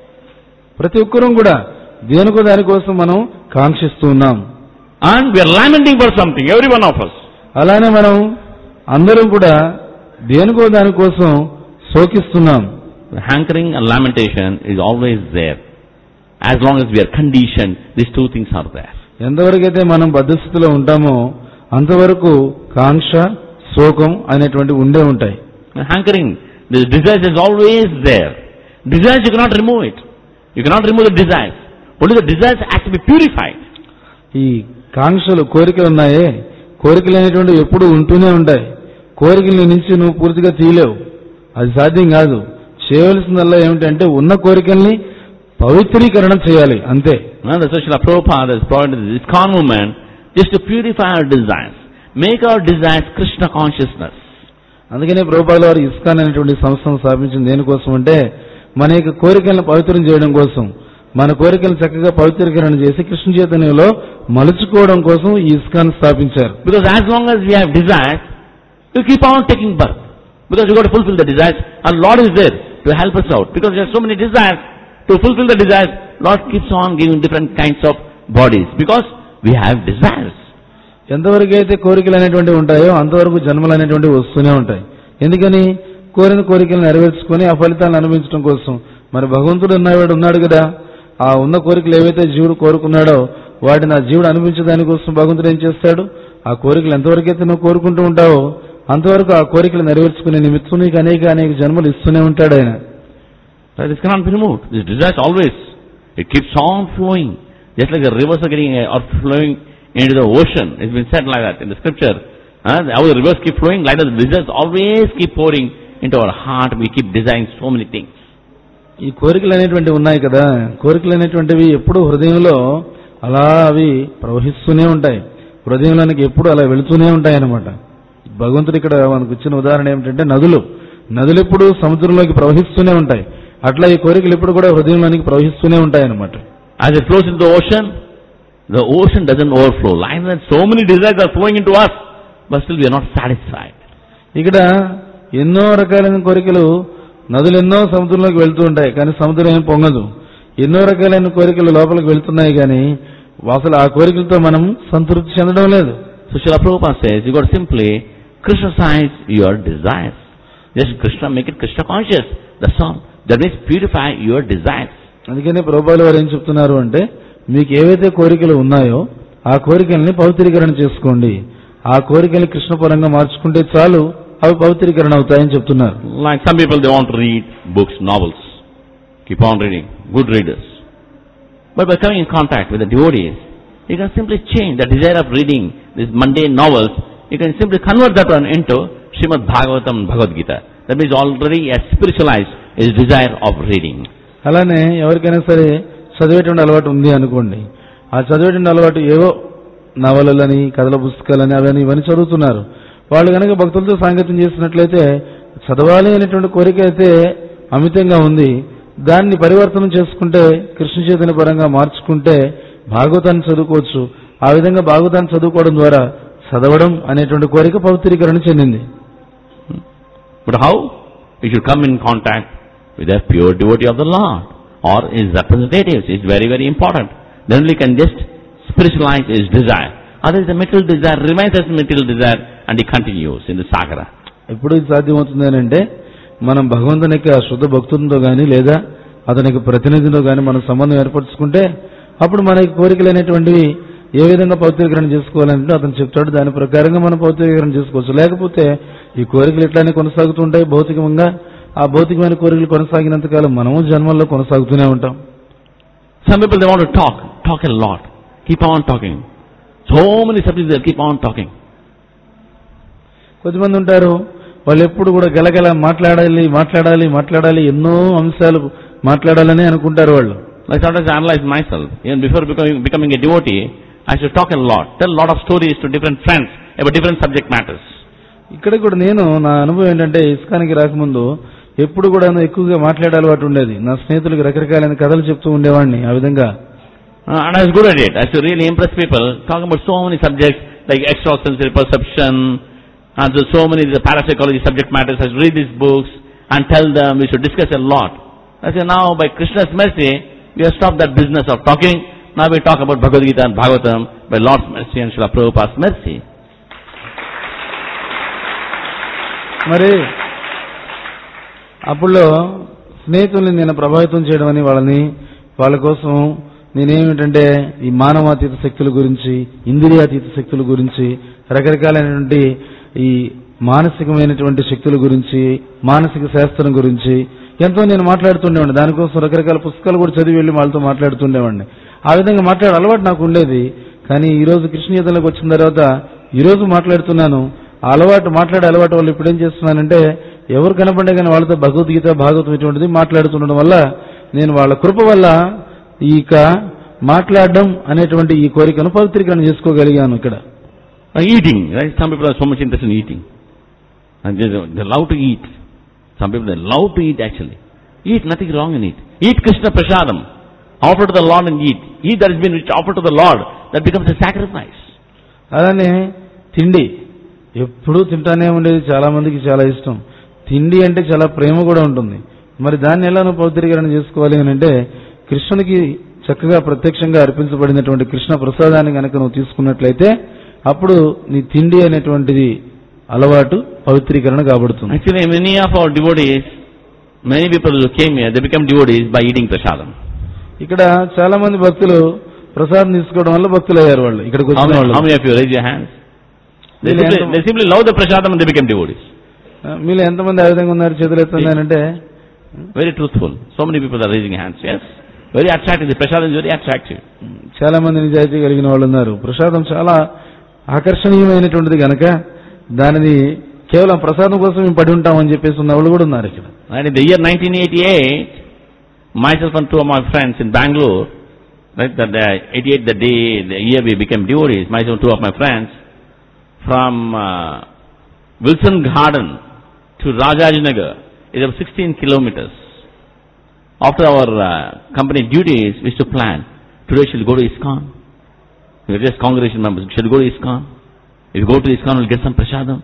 ప్రతి ఒక్కరూ కూడా దేనికో దానికోసం మనం కాంక్షిస్తూ ఉన్నాం And we are lamenting for something, every one of us. అలానే మనం అందరం కూడా దేనికో దానికోసం శోకిస్తున్నాం The hankering and lamentation is always there. As long as we are conditioned, these two things are there. ఎంతవరకైతే మనం బద్ధస్థితిలో ఉంటామో అంతవరకు కాంక్ష శోకం అనేటువంటి ఉండే ఉంటాయి The hankering, the desire is always there. Desires, you cannot remove it. You cannot remove the desires. Only the desires have to be purified. ఈ కాంక్షలు కోరికలు ఉన్నాయే కోరికలు అనేటువంటివి ఎప్పుడు ఉంటూనే ఉంటాయి కోరికల నుంచి నువ్వు పూర్తిగా తీయలేవు అది సాధ్యం కాదు చేయవలసిందల్లా ఏమిటంటే ఉన్న కోరికల్ని పవిత్రీకరణ చేయాలి అంతే Now, the Srila Prabhupada has provided this ISKCON movement just to purify our desires. Make our desires Krishna consciousness. అందుకనే ప్రభుపాద వారు ఇస్కాన్ అనేటువంటి సంస్థను స్థాపించింది దేనికోసం అంటే మన యొక్క కోరికలను పవిత్రం చేయడం కోసం మన కోరికలను చక్కగా పవిత్రీకరణ చేసి కృష్ణ చైతన్యంలో మలుచుకోవడం కోసం ఈ ఇస్కాన్ స్థాపించారు Because as long as we have desires, you keep on taking birth. Because you got to fulfill the desires, and Lord is there to help us out. Because there are so many desires, to fulfill the desires, Lord keeps on giving different kinds of bodies. Because we have desires. ఎంతవరకు అయితే కోరికలు అనేటువంటివి ఉంటాయో అంతవరకు జన్మలు అనేటువంటివి వస్తూనే ఉంటాయి ఎందుకని కోరిన కోరికలను నెరవేర్చుకొని ఆ ఫలితాలను అనుభవించడం కోసం మరి భగవంతుడు ఉన్నవాడు ఉన్నాడు కదా ఆ ఉన్న కోరికలు ఏవైతే జీవుడు కోరుకున్నాడో వాటిని ఆ జీవుడు అనుభవించడానికి కోసం భగవంతుడు ఏం చేస్తాడు ఆ కోరికలు ఎంతవరకు అయితే నువ్వు కోరుకుంటూ ఉంటావో అంతవరకు ఆ కోరికలు నెరవేర్చుకునే నిమిత్తం నీకు అనేక అనేక జన్మలు ఇస్తూనే ఉంటాడు ఆయన So this cannot be removed. This desires always, it keeps on flowing. Just like the rivers are getting uh, are flowing into the ocean. It's been said like that in the scripture. Uh, how the rivers keep flowing, like that the desires always keep pouring into our heart. We keep desiring so many things. ఈ కోరికలు అనేటువంటివి ఉన్నాయి కదా కోరికలు అనేటువంటివి ఎప్పుడు హృదయంలో అలా అవి ప్రవహిస్తూనే ఉంటాయి హృదయంలోనికి ఎప్పుడు అలా వెళుతూనే ఉంటాయి అన్నమాట భగవంతుడు ఇక్కడ మనకు ఇచ్చిన ఉదాహరణ ఏమిటంటే నదులు నదులు ఎప్పుడు సముద్రంలోకి ప్రవహిస్తూనే ఉంటాయి అట్లా ఈ కోరికలు ఎప్పుడు కూడా హృదయంలోనికి ప్రవహిస్తూనే ఉంటాయి అన్నమాట As it flows into the ocean, The ocean doesn't overflow. Like that, so many desires are flowing into us, but still we are not satisfied. ఇక్కడ ఎన్నో రకాలైన కోరికలు నదులు ఎన్నో సముద్రంలోకి వెళ్తూ ఉంటాయి కానీ సముద్రం ఏం పొంగదు ఎన్నో రకాలైన కోరికలు లోపలికి వెళ్తున్నాయి కానీ అసలు ఆ కోరికలతో మనం సంతృప్తి చెందడం లేదు So Srila Prabhupada says, you got to simply Krishna-size your desires. Just Krishna, make it Krishna conscious. That's all. That means purify your desires. అందుకని ప్రభుపాలు వారు ఏం చెప్తున్నారు అంటే మీకు ఏవైతే కోరికలు ఉన్నాయో ఆ కోరికల్ని పవిత్రీకరణ చేసుకోండి ఆ కోరికల్ని కృష్ణపరంగా మార్చుకుంటే చాలు అవి పవిత్రీకరణ అవుతాయని చెప్తున్నారు Like some people, they want to read books, novels. Keep on reading. Good readers. But by coming in contact with the devotees, you can simply change the desire of reading these mundane novels. You can simply convert that one into Srimad Bhagavatam Bhagavad Gita. That means already has spiritualized his desire of reading. అలానే ఎవరికైనా సరే చదివేటువంటి అలవాటు ఉంది అనుకోండి ఆ చదివేటువంటి అలవాటు ఏవో నవలలని కథల పుస్తకాలని అవని ఇవన్నీ చదువుతున్నారు వాళ్ళు కనుక భక్తులతో సాంగత్యం చేసినట్లయితే చదవాలి అనేటువంటి కోరిక అయితే అమితంగా ఉంది దాన్ని పరివర్తనం చేసుకుంటే కృష్ణ చైతన్య పరంగా మార్చుకుంటే భాగవతాన్ని చదువుకోవచ్చు ఆ విధంగా భాగవతాన్ని చదువుకోవడం ద్వారా చదవడం అనేటువంటి కోరిక పవిత్రీకరణ చెందింది But how? You should come in contact with a pure devotee of the Lord or his representatives. It's very, very important. Then only can just spiritualize his desire. Otherwise the material desire remains as material desire and he continues in the sagara. ఎప్పుడు ఇది సాధ్యమవుతుంది అని అంటే మనం భగవంతుని యొక్క శుద్ధ భక్తులతో గాని లేదా అతని యొక్క ప్రతినిధితో గాని మనం సంబంధం ఏర్పరచుకుంటే అప్పుడు మన యొక్క కోరికలు అనేటువంటివి ఏ విధంగా పవిత్రీకరణ చేసుకోవాలంటే అతను చెప్తాడు దాని ప్రకారంగా మనం పవిత్రీకరణ చేసుకోవచ్చు లేకపోతే ఈ కోరికలు ఇట్లానే కొనసాగుతుంటాయి భౌతికంగా ఆ భౌతికమైన కోరికలు కొనసాగినంతకాలం మనము జన్మల్లో కొనసాగుతూనే ఉంటాం Some people they want to talk, talk a lot, keep on talking. So many subjects they keep on talking. కొద్దిమంది ఉంటారు వాళ్ళు ఎప్పుడు కూడా గలగల మాట్లాడాలి మాట్లాడాలి మాట్లాడాలి ఎన్నో అంశాలు మాట్లాడాలని అనుకుంటారు వాళ్ళు Like sometimes I analyze myself. Even before becoming, becoming a devotee, I should talk a lot, tell a lot of stories to different friends about different subject matters. ఇక్కడ కూడా నేను నా అనుభవం ఏంటంటే ఇస్కానికి రాకముందు ఎప్పుడు కూడా ఎక్కువగా మాట్లాడే అలవాటు ఉండేది నా స్నేహితులకు రకరకాలైన కథలు చెప్తూ ఉండేవాడిని ఆ విధంగా Uh, and I was good at it. I used to really impress people, talking about so many subjects like extrasensory perception, and so, so many the parapsychology subject matters. I used to read these books and tell them we should discuss a lot. I say now by Krishna's mercy, we have stopped that business of talking. Now we talk about Bhagavad Gita and Bhagavatam by Lord's mercy and Srila Prabhupada's mercy. మరి అప్పుడు స్నేహితుల్ని నేను ప్రభావితం చేయడం అని వాళ్ళని వాళ్ళ కోసం నేనేమిటంటే ఈ మానవాతీత శక్తుల గురించి ఇంద్రియాతీత శక్తుల గురించి రకరకాలైనటువంటి ఈ మానసికమైనటువంటి శక్తుల గురించి మానసిక శాస్త్రం గురించి ఎంతో నేను మాట్లాడుతుండేవాడిని దానికోసం రకరకాల పుస్తకాలు కూడా చదివి వెళ్ళి వాళ్ళతో మాట్లాడుతుండేవాడిని ఆ విధంగా మాట్లాడే అలవాటు నాకు ఉండేది కానీ ఈ రోజు కృష్ణీయతలోకి వచ్చిన తర్వాత ఈ రోజు మాట్లాడుతున్నాను ఆ అలవాటు మాట్లాడే అలవాటు వల్ల ఇప్పుడు ఏం చేస్తున్నానంటే ఎవరు కనపడే కానీ వాళ్ళతో భగవద్గీత భాగవతం ఇటువంటిది మాట్లాడుతుండడం వల్ల నేను వాళ్ళ కృప వల్ల ఇక మాట్లాడడం అనేటువంటి ఈ కోరికను పవిత్రీకరణ చేసుకోగలిగాను ఇక్కడ Uh, eating, right? Some people are so much interested in eating. And they, they love to eat. Some people, they love to eat actually. Eat, nothing wrong in it. Eat Krishna Prasadam. Offer to the Lord and eat. Eat that has been rich, offer to the Lord. That becomes a sacrifice. అలానే తిండి ఎప్పుడూ తింటానే ఉండేది చాలా మందికి చాలా ఇష్టం తిండి అంటే చాలా ప్రేమ కూడా ఉంటుంది మరి దాన్ని ఎలా నువ్వు పవిత్రీకరణ చేసుకోవాలి అని అంటే కృష్ణునికి చక్కగా ప్రత్యక్షంగా అర్పించబడినటువంటి కృష్ణ ప్రసాదాన్ని కనుక నువ్వు తీసుకున్నట్లయితే అప్పుడు నీ తిండి అనేటువంటిది అలవాటు పవిత్రీకరణ కాబడుతుంది Actually, many of our devotees, many people who came here, they become devotees by eating prasadam. ఇక్కడ చాలా మంది భక్తులు ప్రసాదం తీసుకోవడం వల్ల భక్తులు అయ్యారు వాళ్ళు ఇక్కడికి How వచ్చిన many, వాళ్ళు how many of you raise your hands? They Really, simply, and- they simply love the prasadam and they become devotees. మీరు ఎంతమంది ఆ విధంగా ఉన్నారు చేతులు ఎత్తుంది అని అంటే Very truthful. So many people are raising hands. Yes. Very attractive. The prasadam is very attractive. చాలా మంది నిజాయితీ కలిగిన వాళ్ళు ఉన్నారు ప్రసాదం చాలా ఆకర్షణీయమైనటువంటిది గనక దానిని కేవలం ప్రసాదం కోసం మేము పడి ఉంటామని చెప్పేసి ఉన్న వాళ్ళు కూడా ఉన్నారు ఇక్కడ And in the year 1988, myself and two of my friends in Bangalore, right, that the 88, the day, the year we became devotees, myself and two of my friends, from uh, Wilson Garden to Rajajinagar, is about 16 kilometers. After our uh, company duties, we used to plan, today she'll go to ISKCON. You're just congregation members. Should you go to ISKCON? If you go to ISKCON, you'll get some prasadam.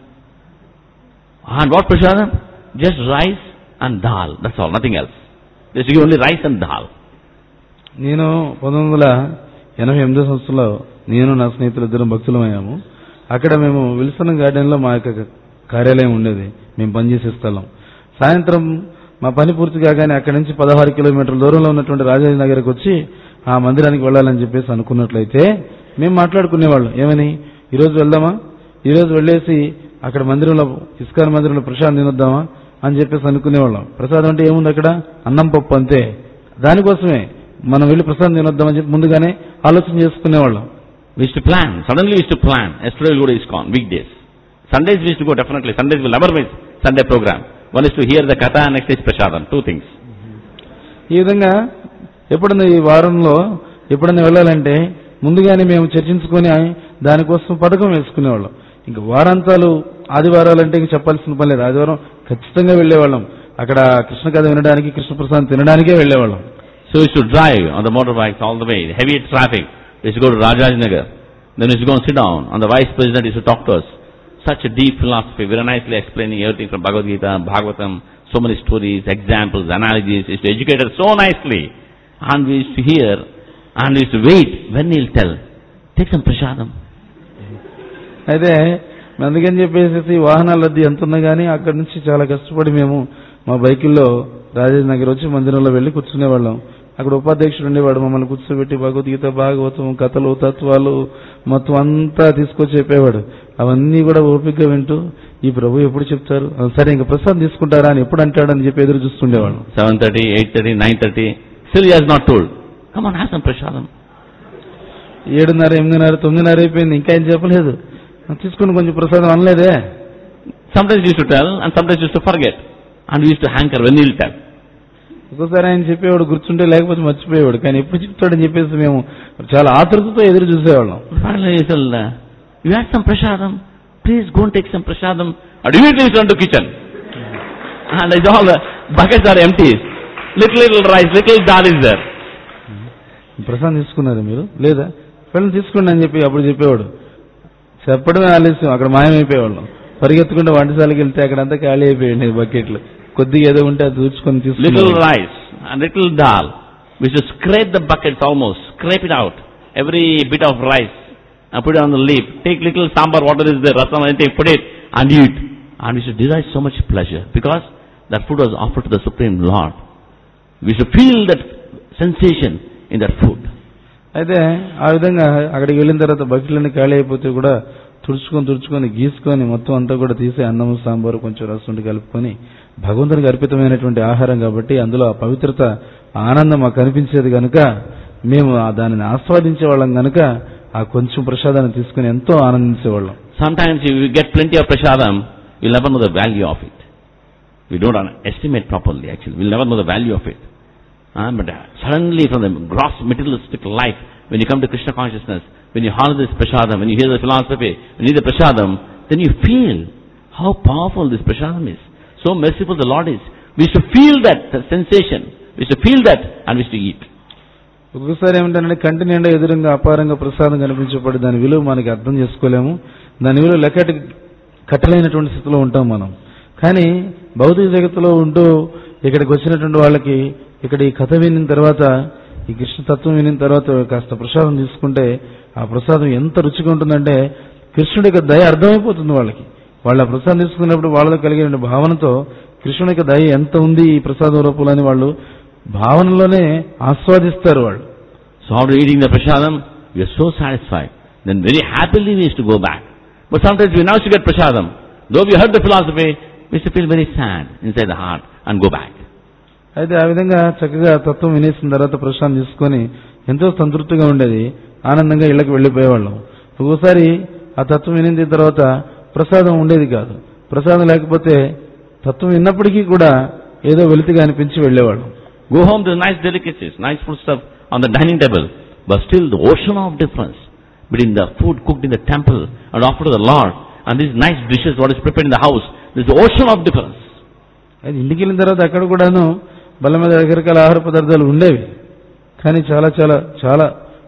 And what prasadam? Just rice and dal. That's all, nothing else. They should give only rice and dal. నేను పంతొమ్మిది వందల ఎనభై ఎనిమిదో సంవత్సరంలో నేను నా స్నేహితులు ఇద్దరం భక్తులమయ్యాము అక్కడ మేము విల్సన్ గార్డెన్లో మా యొక్క కార్యాలయం ఉండేది మేము పనిచేసే స్థలం సాయంత్రం మా పని పూర్తి కాగానే అక్కడి నుంచి పదహారు కిలోమీటర్ల దూరంలో ఉన్నటువంటి రాజాజీ నగర్కి వచ్చి ఆ మందిరానికి వెళ్ళాలని చెప్పేసి అనుకున్నట్లయితే మేము మాట్లాడుకునేవాళ్ళం ఏమని ఈరోజు వెళ్దామా ఈరోజు వెళ్ళేసి అక్కడ మందిరంలో ఇస్కాన్ మందిరంలో ప్రసాదం తినొద్దామా అని చెప్పేసి అనుకునేవాళ్ళం ప్రసాదం అంటే ఏముంది అక్కడ అన్నం పప్పు అంతే దానికోసమే మనం వెళ్ళి ప్రసాదం తినొద్దామని చెప్పి ముందుగానే ఆలోచన చేసుకునేవాళ్ళం We used to plan. Suddenly we used to plan. Yesterday we'll go to ISKCON, weekdays. Sundays we used to go definitely. Sundays will never miss Sunday program. One is to hear the katha and next is prasadam. Two things. ఈ విధంగా ఎప్పుడన్నా ఈ వారంలో ఎప్పుడన్నా వెళ్ళాలంటే ముందుగానే మేము చర్చించుకొని దానికోసం పథకం వేసుకునేవాళ్ళం ఇంకా వారాంతాలు ఆదివారాలంటే ఇంక చెప్పాల్సిన పని లేదు ఆదివారం ఖచ్చితంగా వెళ్ళేవాళ్ళం అక్కడ కృష్ణ కథ వినడానికి కృష్ణప్రసాద్ తినడానికే వెళ్ళేవాళ్ళం So we used to drive on the motorbikes all the way, heavy traffic. We used to go to Rajajnagar. Then we used to go and sit down. And the vice president used to talk to us. Such a deep philosophy, very nicely explaining everything from Bhagavad Gita, Bhagavatam, so many stories, examples, analogies. He used to educate us so nicely. And we used to hear, and we used to wait when he'll tell. Take some prasadam. అయితే అందుకని చెప్పేసి వాహనాల రద్దీ ఎంత ఉన్నా కానీ అక్కడి నుంచి చాలా కష్టపడి మేము మా బైకుల్లో రాజేష్ నగర్ వచ్చి మందిరంలో వెళ్ళి కూర్చునేవాళ్ళం అక్కడ ఉపాధ్యక్షుడు ఉండేవాడు మమ్మల్ని కూర్చోబెట్టి భగవద్గీత భాగవతం కథలు తత్వాలు మొత్తం అంతా తీసుకొచ్చి చెప్పేవాడు అవన్నీ కూడా ఓపికగా వింటూ ఈ ప్రభు ఎప్పుడు చెప్తారు ఆ, సరే ఇంకా ప్రసాదం తీసుకుంటారా అని ఎప్పుడు అంటాడని చెప్పి ఎదురు చూస్తుండేవాళ్ళం 7.30, 8.30, 9.30. Still he has not told. Come on, have some prasadam. ఏడున్నర ఎనిమిదిన్నర తొమ్మిదిన్నర అయిపోయింది ఇంకా ఏం చెప్పలేదు తీసుకుని కొంచెం ప్రసాదం అనలేదే Sometimes he used to tell, and sometimes he used to forget. And we used to hanker when he'll tell. ఒక్కోసారి ఆయన చెప్పేవాడు గుర్తుంటే లేకపోతే మర్చిపోయేవాడు కానీ ఎప్పుడు చెప్తాడని చెప్పేసి మేము చాలా ఆతృతతో ఎదురు చూసేవాళ్ళం Finally, he said, uh, you had some prasadam. Please go and take some prasadam. And immediately he turned to kitchen. And it's all the buckets are empty. Little, little rice, little dal is there. ప్రసాదం తీసుకున్నారు మీరు లేదా వెళ్ళి తీసుకోండి అని చెప్పి అప్పుడు చెప్పేవాడు చెప్పడమే ఆలస్యం అక్కడ మాయమైపోయేవాళ్ళం పరిగెత్తుకుంటే వంటశాలకి వెళ్తే అక్కడంతా ఖాళీ అయిపోయింది బకెట్లు కొద్దిగా ఏదో ఉంటే అది దూచుకొని Little తీసుకుని rice and little dal. We should scrape the buckets almost, scrape it out. Every bit of rice and put it on the leaf. Take little sambar, water is there, rasam, anything, put it and eat. And we should derive so much pleasure because that food was offered to the Supreme Lord. We should feel that sensation in that food. అయితే ఆ విధంగా అక్కడికి వెళ్ళిన తర్వాత బకెట్లన్నీ ఖాళీ అయిపోతే కూడా తుడుచుకొని తుడుచుకొని గీసుకొని మొత్తం అంతా కూడా తీసి అన్నం సాంబారు కొంచెం రసం ఉండి కలుపుకొని భగవంతునికి అర్పితమైనటువంటి ఆహారం కాబట్టి అందులో ఆ పవిత్రత ఆ ఆనందం మాకు కనిపించేది కనుక మేము ఆ దానిని ఆస్వాదించే వాళ్ళం కనుక ఆ కొంచెం ప్రసాదాన్ని తీసుకుని ఎంతో ఆనందించేవాళ్ళం Sometimes if you get plenty of prasadam, you'll never know the value of it. We don't un- estimate properly actually. We'll never know the value of it. Ah, but uh, suddenly from the gross materialistic life, when you come to Krishna consciousness, when you honor this prasadam, when you hear the philosophy, when you hear the prasadam, then you feel how powerful this prasadam is. So merciful the Lord is. We should feel that, that sensation. We should feel that and we should eat. ఒక్కొక్కసారి ఏమిటంటే కంటి నిండా ఎదురుగా అపారంగా ప్రసాదం కనిపించబడి దాని విలువ మనకి అర్థం చేసుకోలేము దాని విలువ లెక్కటి కట్టలేనటువంటి స్థితిలో ఉంటాం మనం కానీ భౌతిక జగత్తులో ఉంటూ ఇక్కడికి వచ్చినటువంటి వాళ్ళకి ఇక్కడ ఈ కథ వినిన తర్వాత ఈ కృష్ణతత్వం వినిన తర్వాత కాస్త ప్రసాదం తీసుకుంటే ఆ ప్రసాదం ఎంత రుచిగా ఉంటుందంటే కృష్ణుడి యొక్క దయ అర్థమైపోతుంది వాళ్ళకి వాళ్ళ ఆ ప్రసాదం తీసుకున్నప్పుడు వాళ్ళలో కలిగిన భావనతో కృష్ణుడి యొక్క దయ ఎంత ఉంది ఈ ప్రసాదం రూపంలో అని వాళ్ళు భావనలోనే ఆస్వాదిస్తారు వాళ్ళు So after eating the prasadam, we are so satisfied. Then very happily we used to go back. But sometimes we now used to get prasadam. Though we heard the philosophy, we used to feel very sad inside the heart and go back. అయితే ఆ విధంగా చక్కగా తత్వం వినేసిన తర్వాత ప్రశాంతం తీసుకొని ఎంతో సంతృప్తిగా ఉండేది ఆనందంగా ఇళ్ళకి వెళ్ళిపోయేవాళ్ళం ఒక్కోసారి ఆ తత్వం వినిన తర్వాత ప్రసాదం ఉండేది కాదు ప్రసాదం లేకపోతే తత్వం విన్నప్పటికీ కూడా ఏదో వెలితిగా అనిపించి వెళ్ళేవాళ్ళం Go home to nice delicacies, nice food stuff on the dining table. But still the ocean of difference between the food cooked in the temple and offered to the Lord and these nice dishes what is prepared in the house, there's the ocean of difference. అది ఇంటికి వెళ్ళిన తర్వాత అక్కడ కూడాను బల్ల మీద రకరకాల ఆహార పదార్థాలు ఉండేవి కానీ చాలా చాలా చాలా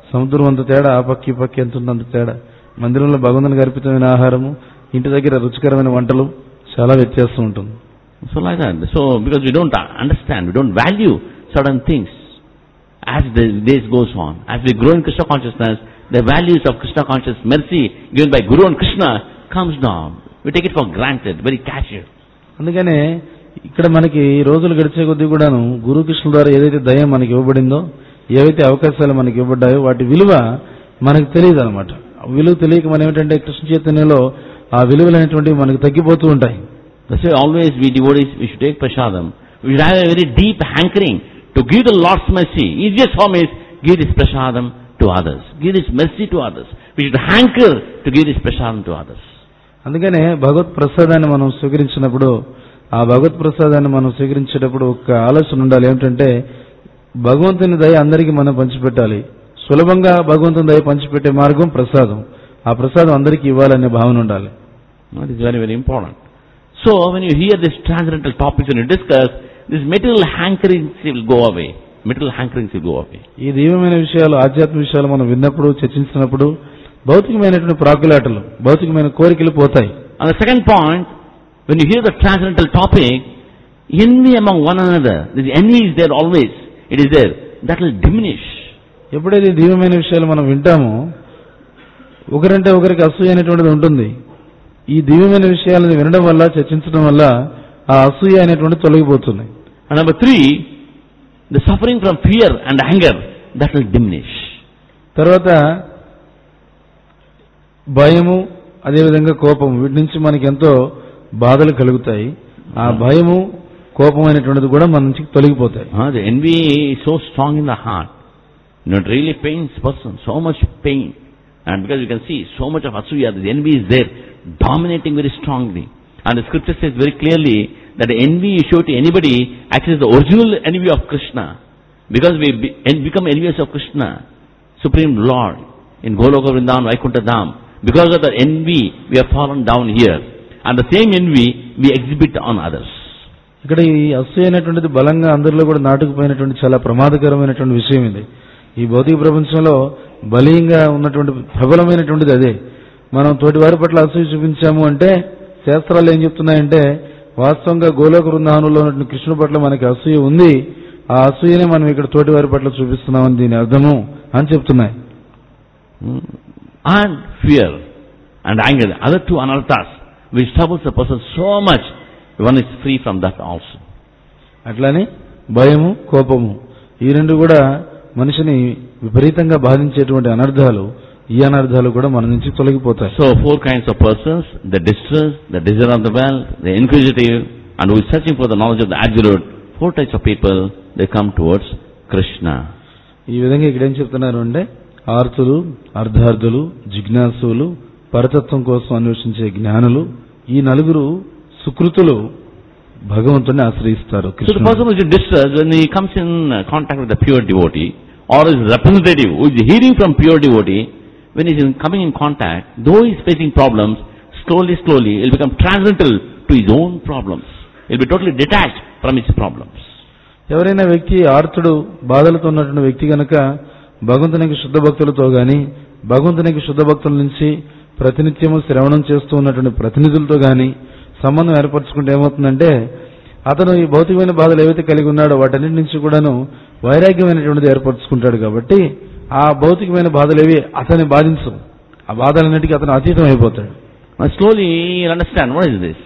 సముద్రం అంత తేడా ఆ పక్క ఈ పక్క ఎంత ఉంది అంత తేడా మందిరంలో భగవంతునికి అర్పితమైన ఆహారము ఇంటి దగ్గర రుచికరమైన వంటలు చాలా వ్యత్యాసం ఉంటుంది So like that. So because we don't understand, we don't value certain things. As the days goes on, as we grow in Krishna consciousness, the values of Krishna consciousness, mercy given by Guru and Krishna comes down. We take it for granted, very casual. అందుకనే ఇక్కడ మనకి ఈ రోజులు గడిచే కొద్దీ కూడాను గురుకృష్ణుల ద్వారా ఏదైతే దయ మనకి ఇవ్వబడిందో ఏవైతే అవకాశాలు మనకి ఇవ్వబడ్డాయో వాటి విలువ మనకు తెలియదు అనమాట విలువ తెలియక మనం ఏమిటంటే కృష్ణ చైతన్యంలో ఆ విలువలు అనేటువంటివి మనకు తగ్గిపోతూ ఉంటాయి That's why always we devotees, we should take prasadam. We should have a very deep hankering to give the Lord's mercy. Easiest form is give this prasadam to others. Give this mercy to others. We should hanker to give this prasadam to others. అందుకనే భగవత్ ప్రసాదాన్ని మనం స్వీకరించినప్పుడు ఆ భగవత్ ప్రసాదాన్ని మనం స్వీకరించేటప్పుడు ఒక ఆలోచన ఉండాలి ఏమిటంటే భగవంతుని దయ అందరికీ మనం పంచిపెట్టాలి సులభంగా భగవంతుని దయ పంచిపెట్టే మార్గం ప్రసాదం ఆ ప్రసాదం అందరికీ ఇవ్వాలనే భావన ఉండాలి That is very, very important. So when you hear these transcendental topics and you discuss, these material hankerings will go away. Material hankerings will go away. ఈ దివ్యమైన విషయాలు ఆధ్యాత్మిక విషయాలు మనం విన్నప్పుడు చర్చించినప్పుడు భౌతికమైనటువంటి ప్రాకులాటలు భౌతికమైన కోరికలు పోతాయి And the second point, when you hear the transcendental topic, envy among one another, this envy is there always. It is there. That will diminish. ఎప్పుడైతే ఈ దివ్యమైన విషయాలు మనం వింటామో ఒకరంటే ఒకరికి అసూయ అనేటువంటిది ఉంటుంది ఈ దివ్యమైన విషయాలను వినడం వల్ల చర్చించడం వల్ల ఆ అసూయ అనేటువంటిది తొలగిపోతుంది And number three, the suffering from fear and anger, that will diminish. తర్వాత భయము అదేవిధంగా కోపం వీటి నుంచి మనకి ఎంతో బాధలు కలుగుతాయి ఆ భయము కోపం అనేటువంటిది కూడా మన నుంచి తొలగిపోతాయి Uh, the envy is so strong in the heart. You know, it really pains person, so much pain. And because you can see so much of asuya, the envy is there, dominating very strongly. And the scripture says very clearly that the envy you show to anybody actually is the original envy of Krishna. Because we be, en- become envious of Krishna, Supreme Lord, in Goloka Vrindavan, Vaikuntha Dham. Because of the envy, we have fallen down here. And the same envy we exhibit on others. ఇక్కడ ఈ అసూయ అనేటువంటిది బలంగా అందరిలో కూడా నాటుకుపోయినటువంటి చాలా ప్రమాదకరమైనటువంటి విషయం ఇది ఈ భౌతిక ప్రపంచంలో బలీయంగా ఉన్నటువంటి ప్రబలమైనటువంటిది అదే మనం తోటి వారి పట్ల అసూయ చూపించాము అంటే శాస్త్రాలు ఏం చెప్తున్నాయంటే వాస్తవంగా గోలోక బృందావనంలో ఉన్నటువంటి కృష్ణుడి పట్ల మనకి అసూయ ఉంది ఆ అసూయనే మనం ఇక్కడ తోటి వారి పట్ల చూపిస్తున్నామని దీని అర్థము అని చెప్తున్నాయి Hmm. And fear and anger, the other two anarthas, which troubles a person so much, one is free from that also. అట్లానే భయము కోపము ఈ రెండు కూడా మనిషిని విపరీతంగా బాధించేటువంటి అనర్థాలు ఈ అనర్థాలు కూడా మన నుంచి తొలగిపోతాయి So four kinds of persons, the distress, the desire of the wealth, the inquisitive, and who is searching for the knowledge of the absolute, four types of people, they come towards Krishna. ఈ విధంగా ఇక్కడ ఏం చెప్తున్నారు అంటే ఆర్తులు అర్ధార్థులు జిజ్ఞాసులు పరతత్వం కోసం అన్వేషించే జ్ఞానులు ఈ నలుగురు సుకృతులు భగవంతుని ఆశ్రయిస్తారు So the కృష్ణుడు person who is in distress, when he comes in uh, contact with the pure devotee, or his representative who is hearing from pure devotee, when he is in, coming in contact, though he is facing problems, slowly, slowly, he will become transcendental to his own problems. He will be totally detached from his problems. ఎవరైనా వ్యక్తి ఆర్తుడు బాధలతో ఉన్నటువంటి వ్యక్తి గనక భగవంతునికి శుద్ధ భక్తులతో గాని భగవంతునికి శుద్ధ భక్తుల నుంచి ప్రతినిత్యము శ్రవణం చేస్తూ ఉన్నటువంటి ప్రతినిధులతో గాని సంబంధం ఏర్పరచుకుంటే ఏమవుతుందంటే అతను ఈ భౌతికమైన బాధలు ఏవైతే కలిగి ఉన్నాడో వాటన్నిటి నుంచి కూడాను వైరాగ్యమైనటువంటిది ఏర్పరచుకుంటాడు కాబట్టి ఆ భౌతికమైన బాధలేవి అతన్ని బాధించవు ఆ బాధలన్నిటికీ అతను అతీతం అయిపోతాడు Now slowly he'll understand, what is this?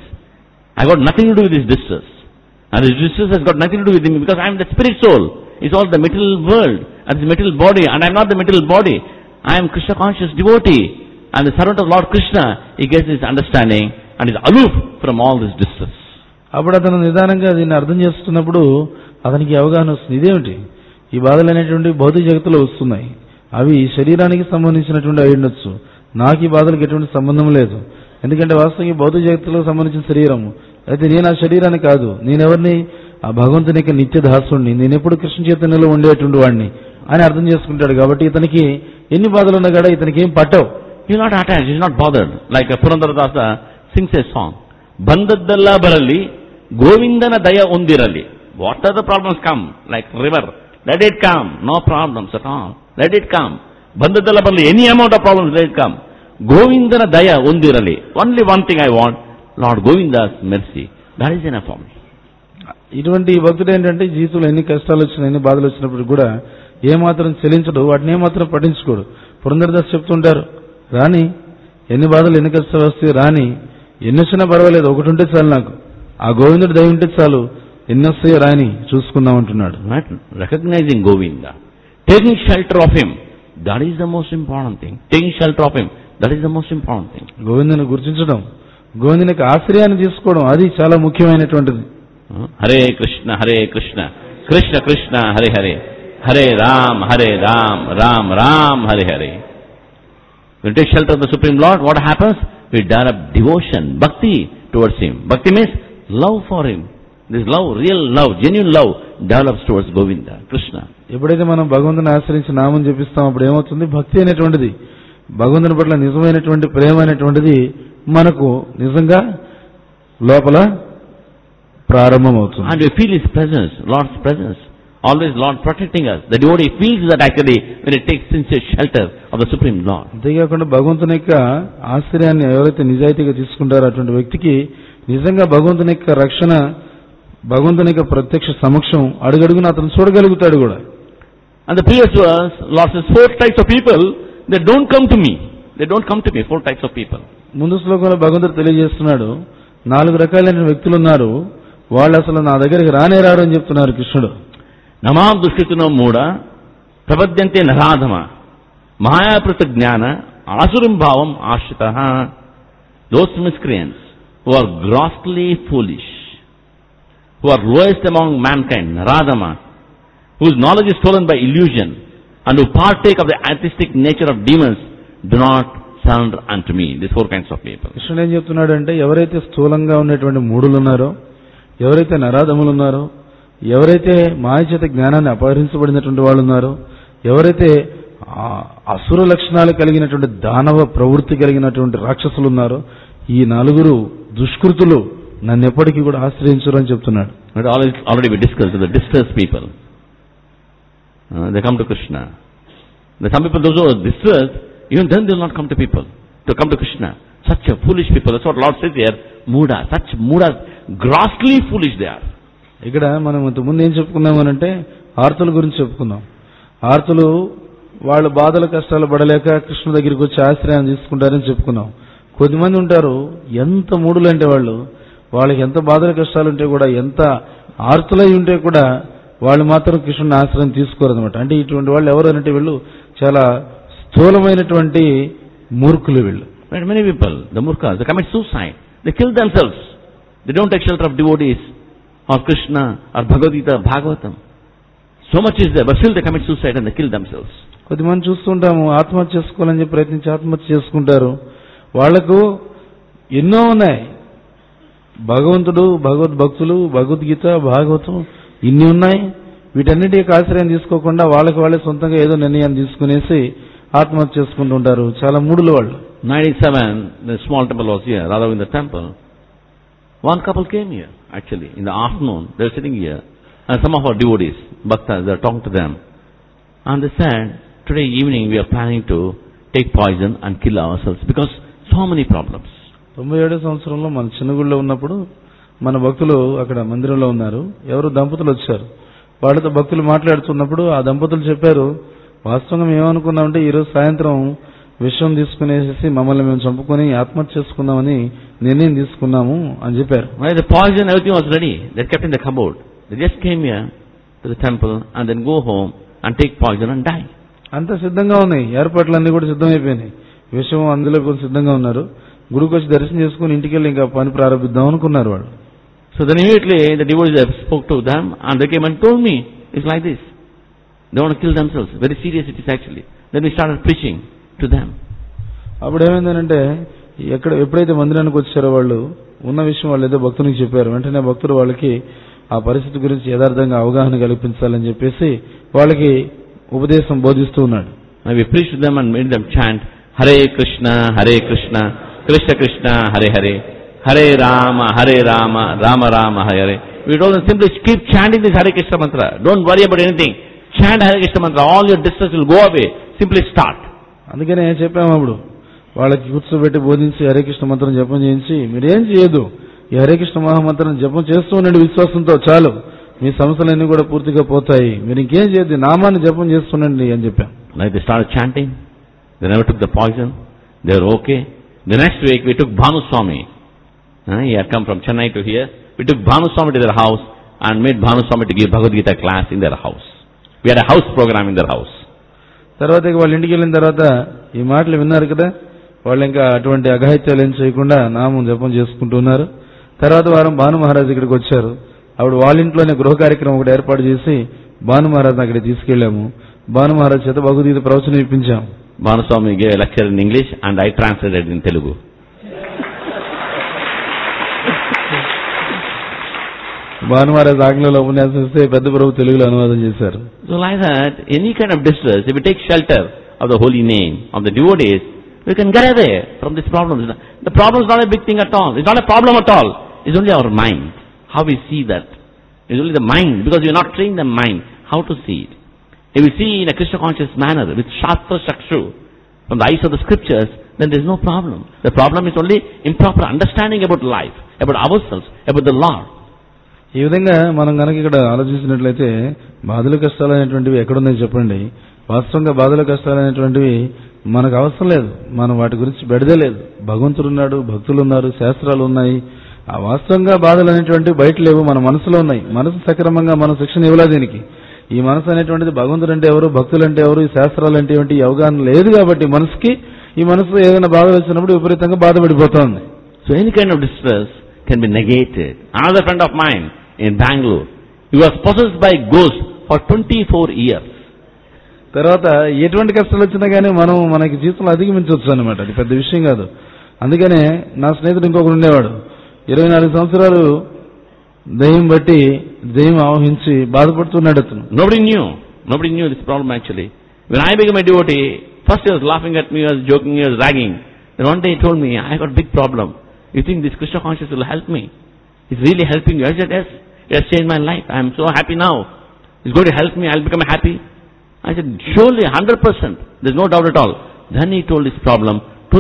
I got nothing to do with this distress. And this distress has got nothing to do with me because I am the spirit soul. It's all the material world and this material body and I am not the material body. I am Krishna conscious devotee and the servant of Lord Krishna. He gets this understanding and is aloof from all this distress. అప్పుడు అతను నిదానంగా దీన్ని అర్థం చేసుకున్నప్పుడు అతనికి అవగాహన వస్తుంది ఇదేమిటి ఈ బాధలు అనేటువంటి భౌతిక జగత్తులో వస్తున్నాయి అవి శరీరానికి సంబంధించినటువంటి అయి ఉండొచ్చు నాకు ఈ బాధలకు ఎటువంటి సంబంధం లేదు ఎందుకంటే వాస్తవంగా ఈ భౌతిక జగత్తులో సంబంధించిన శరీరము అయితే నేను ఆ శరీరాన్ని కాదు నేనెవరిని ఆ భగవంతుని యొక్క నిత్య దాసుడిని నేను ఎప్పుడు కృష్ణ చైతన్యంలో ఉండేటువంటి వాడిని అని అర్థం చేసుకుంటాడు కాబట్టి ఇతనికి ఎన్ని బాధలు ఉన్నా కూడా ఇతనికి ఏం పట్టవు He is not attached, he is not bothered. Like a Purandaradasa sings a song. ಬಂದದ್ದೆಲ್ಲ ಬರಲಿ ಗೋವಿಂದನ ದಯ ಹೊಂದಿರಲಿ what are the problems come like river let it come no problems at all let it come ಬಂದದ್ದೆಲ್ಲ ಬರಲಿ any amount of problems let come ಗೋವಿಂದನ ದಯ ಒಂದಿರಲಿ only one thing I want Lord Govinda's mercy that is enough for me ఇటువంటి ఈ భక్తుడు ఏంటంటే జీవితంలో ఎన్ని కష్టాలు వచ్చినా ఎన్ని బాధలు వచ్చినప్పుడు కూడా ఏమాత్రం చెల్లించడు వాటిని ఏమాత్రం పట్టించుకోడు పురంధరదాస్ చెప్తుంటారు రాని ఎన్ని బాధలు ఎన్ని కష్టాలు వస్తాయి రాని ఎన్ని వచ్చినా పర్వాలేదు ఒకటి ఉంటే చాలు నాకు ఆ గోవిందుడు దయ ఉంటే చాలు ఎన్ని వస్తాయో రాని చూసుకుందాం అంటున్నాడు Right? Recognizing Govinda, taking shelter of him, that is the most important thing. Taking shelter of him, that is the most important thing. గోవిందుని గుర్తించడం గోవిందునికి ఆశ్రయాన్ని తీసుకోవడం అది చాలా ముఖ్యమైనటువంటిది Uh, Hare Krishna, Hare Krishna, Krishna Krishna, Hare Hare, Hare Ram, Hare Ram, Ram Ram, Hare Hare. When we take shelter of the Supreme Lord, what happens? We develop devotion, bhakti towards Him. Bhakti means love for Him. This love, real love, genuine love develops towards Govinda, Krishna. ఎప్పుడైతే మనం భగవంతుని ఆశ్రయించి నామం జపిస్తాం అప్పుడు ఏమవుతుంది భక్తి అనేటువంటిది భగవంతుని పట్ల నిజమైనటువంటి ప్రేమ అనేటువంటిది మనకు నిజంగా లోపల ప్రారంభమవుతుంది And we feel His presence, Lord's presence. Always Lord protecting us. The devotee feels that actually when he takes sincere shelter of the Supreme Lord. అంతేకాకుండా భగవంతుని యొక్క ఆశ్రయాన్ని ఎవరైతే నిజాయితీగా తీసుకుంటారో అటువంటి వ్యక్తికి నిజంగా భగవంతుని యొక్క రక్షణ భగవంతుని యొక్క ప్రత్యక్ష సమక్షం అడుగడుగున అతను చూడగలుగుతాడు కూడా And the previous verse, Lord says, four types of people, they don't come to me. They don't come to me, four types of people. ముందు శ్లోకంలో భగవంతుడు తెలియజేస్తున్నాడు నాలుగు రకాలైన వ్యక్తులు ఉన్నారు వాళ్ళు అసలు నా దగ్గరికి రానే రారు అని చెప్తున్నారు కృష్ణుడు నమాం దుష్కృతినో మూడ ప్రపద్యంతే నరాధమ మాయాపృత జ్ఞాన ఆసురం భావం ఆశ్రిత those miscreants who are grossly foolish who are lowest among mankind నరాధమ whose knowledge is stolen by illusion and who partake of the artistic nature of demons do not surrender unto me. These four kinds of people. కృష్ణుడు ఏం చెప్తున్నాడు అంటే ఎవరైతే స్థూలంగా ఉన్నటువంటి మూడులు ఉన్నారో ఎవరైతే నరాధములు ఉన్నారో ఎవరైతే మాయ చేత జ్ఞానాన్ని అపహరించబడినటువంటి వాళ్ళు ఉన్నారో ఎవరైతే ఆ అసుర లక్షణాలు కలిగినటువంటి దానవ ప్రవృత్తి కలిగినటువంటి రాక్షసులు ఉన్నారో ఈ నలుగురు దుష్కృతులు నన్ను ఎప్పటికీ కూడా ఆశ్రయించరు అని చెప్తున్నాడు But already, already we discussed the distressed people. Uh, they come to Krishna. There are some people, those who are distressed, even then they will not come to people, to come to Krishna. Such a foolish people. That's what Lord says here. Muda. Such mudas, grossly foolish they are. ఇక్కడ మనం ఇంతకుముందు ఏం చెప్పుకున్నామనంటే ఆర్తుల గురించి చెప్పుకున్నాం ఆర్తులు వాళ్ళ బాధల కష్టాలు పడలేక కృష్ణ దగ్గరికి వచ్చి ఆశ్రయం తీసుకుంటారని చెప్పుకున్నాం కొద్దిమంది ఉంటారు ఎంత మూడులు అంటే వాళ్ళు వాళ్ళకి ఎంత బాధల కష్టాలు ఉంటే కూడా ఎంత ఆర్తులై ఉంటే కూడా వాళ్ళు మాత్రం కృష్ణుని ఆశ్రయం తీసుకోరనమాట అంటే ఇటువంటి వాళ్ళు ఎవరు అంటే వీళ్ళు చాలా స్థూలమైనటువంటి మూర్ఖులు వీళ్ళు But many people, the murkhas, they commit suicide. They kill themselves. They don't take shelter of devotees or Krishna or Bhagavad Gita, Bhagavatam. So much is there, but still they commit suicide and they kill themselves. కొద్దిమంది చూస్తుంటాము ఆత్మహత్య చేసుకోవాలని చెప్పి ప్రయత్నించి ఆత్మహత్య చేసుకుంటారు వాళ్లకు ఎన్నో ఉన్నాయి భగవంతుడు భగవద్భక్తులు భగవద్గీత భాగవతం ఇన్ని ఉన్నాయి వీటన్నిటి యొక్క ఆశ్రయం తీసుకోకుండా వాళ్ళకి వాళ్ళే సొంతంగా ఏదో నిర్ణయం తీసుకునేసి ఆత్మహత్య చేసుకుంటూ ఉంటారు చాలా మూడులు వాళ్ళు 97, the small temple was here, rather in the temple. One couple came here, actually, in the afternoon. They were sitting here. And some of our devotees, bhaktas, they were talking to them. And they said, today evening we are planning to take poison and kill ourselves because so many problems. తొంభై ఏడో సంవత్సరంలో మన చిన్నగుళ్ళో ఉన్నప్పుడు మన భక్తులు అక్కడ మందిరంలో ఉన్నారు ఎవరు దంపతులు వచ్చారు వాళ్ళతో భక్తులు మాట్లాడుతున్నప్పుడు ఆ దంపతులు చెప్పారు వాస్తవంగా మేము ఏమనుకున్నామంటే ఈరోజు సాయంత్రం విషయం తీసుకునేసి మమ్మల్ని మేము చంపుకొని ఆత్మహత్య చేసుకుందామని నిర్ణయం తీసుకున్నాము అని చెప్పారు Why the poison, everything was ready. They kept in the cupboard. They just came here to the temple and then go home and take poison and die. అంత సిద్ధంగా ఉన్నాయి ఏర్పాట్లన్నీ కూడా సిద్ధమైపోయినాయి విషయం అందులో కూడా సిద్ధంగా ఉన్నారు గుడికి వచ్చి దర్శనం చేసుకుని ఇంటికి వెళ్ళి ఇంకా పని ప్రారంభిద్దాం అనుకున్నారు వాళ్ళు So then immediately the devotees have spoke to them and they came and told me, it's like this. They want to kill themselves. Very serious it is actually. Then we started preaching to them. అప్పుడు ఏమైందనంటే ఎక్కడ ఎప్పుడైతే మందిరానికి వచ్చారో వాళ్ళు ఉన్న విషయం వాళ్ళు ఏదో భక్తునికి చెప్పారు వెంటనే భక్తుడు వాళ్ళకి ఆ పరిస్థితి గురించి యథార్థంగా అవగాహన కల్పించాలని చెప్పేసి వాళ్ళకి ఉపదేశం బోధిస్తూ ఉన్నాడు And we preached to them and made them chant, Hare Krishna, Hare Krishna, Krishna Krishna, Hare Hare, Hare Rama, Hare Rama, Rama Rama, Hare Hare. We told them simply keep chanting this Hare Krishna mantra. Don't worry about anything. Chant Hare Krishna mantra. All your distress will go away. Simply start. అందుకనే చెప్పాము అప్పుడు వాళ్ళకి కూర్చోబెట్టి బోధించి హరే కృష్ణ మంత్రం జపం చేయించి మీరేం చేయదు ఈ హరే కృష్ణ మహామంత్రం జపం చేస్తూ ఉండండి విశ్వాసంతో చాలు మీ సమస్యలన్నీ కూడా పూర్తిగా పోతాయి మీరు ఇంకేం చేయొద్దు నామాన్ని జపం చేస్తుండండి అని చెప్పాం Like they started chanting. They never took the poison. They were okay. The next week we took Bhanu Swami. Uh, he had come from Chennai to here. We took Bhanu Swami to their house and made Bhanu Swami to give Bhagavad Gita class in their house. We had a house program in their house. తర్వాత ఇక వాళ్ళ ఇంటికి వెళ్ళిన తర్వాత ఈ మాటలు విన్నారు కదా వాళ్ళు ఇంకా అటువంటి అఘాయిత్యాలు ఏం చేయకుండా నామం జపం చేసుకుంటున్నారు తర్వాత వారం భాను మహారాజ్ ఇక్కడికి వచ్చారు అప్పుడు వాళ్ళ ఇంట్లోనే గృహ కార్యక్రమం ఒకటి ఏర్పాటు చేసి భాను మహారాజ్ అక్కడికి తీసుకెళ్లాము భాను మహారాజ్ చేత భగవద్గీత ప్రవచనం ఇప్పించాం Bhanu Swami gave a lecture in English and I translated in Telugu. Bhanu Maharaj ఆంగ్లంలో ఉపన్యాసం ఇస్తే పెద్ద ప్రభు తెలుగులో అనువాదం చేశారు So like that, any kind of distress, if we take shelter of the holy name, of the devotees, we can get away from these problems. The problem is not a big thing at all. It's not a problem at all. It's only our mind. How we see that. It's only the mind, because we are not training the mind how to see it. If we see in a Krishna conscious manner, with Shastra Shakshu, from the eyes of the scriptures, then there is no problem. The problem is only improper understanding about life, about ourselves, about the Lord. ఈ విధంగా మనం కనుక ఇక్కడ ఆలోచించినట్లయితే బాధలు కష్టాలు అనేటువంటివి ఎక్కడున్నాయి చెప్పండి వాస్తవంగా బాధలు కష్టాలు అనేటువంటివి మనకు అవసరం లేదు మనం వాటి గురించి బెడదే లేదు భగవంతుడు ఉన్నాడు భక్తులు ఉన్నారు శాస్త్రాలు ఉన్నాయి ఆ వాస్తవంగా బాధలు అనేటువంటివి బయట లేవు మన మనసులో ఉన్నాయి మనసు సక్రమంగా మనం శిక్షణ ఇవ్వలేదు దీనికి ఈ మనసు అనేటువంటిది భగవంతుడు అంటే ఎవరు భక్తులు అంటే ఎవరు ఈ శాస్త్రాలు అంటే ఏమిటి ఈ అవగాహన లేదు కాబట్టి మనసుకి ఈ మనసు ఏదైనా బాధ వచ్చినప్పుడు విపరీతంగా బాధపడిపోతుంది So any kind of distress can be negated. Another friend of mine in Bangalore, he was possessed by ghosts for 24 years. తర్వాత ఎటువంటి కష్టాలు వచ్చినా కానీ మనం మనకి జీవితంలో అధిగమించవచ్చు అనమాట అది పెద్ద విషయం కాదు అందుకనే నా స్నేహితుడు ఇంకొకరు ఉండేవాడు ఇరవై నాలుగు సంవత్సరాలు దయ్యం బట్టి దయ్యం ఆవహించి బాధపడుతున్నాడు అతను Nobody knew. Nobody knew this problem actually. When I became a devotee, first he was laughing at me, he was joking, he was ragging. Then one day he told me, I got a big problem. You think this Krishna consciousness will help me? It's really helping you. I said, yes, it has changed my life. I am so happy now. It's going to help me. I'll become happy. I said, surely, 100%. There's no doubt at all. Then he told his problem,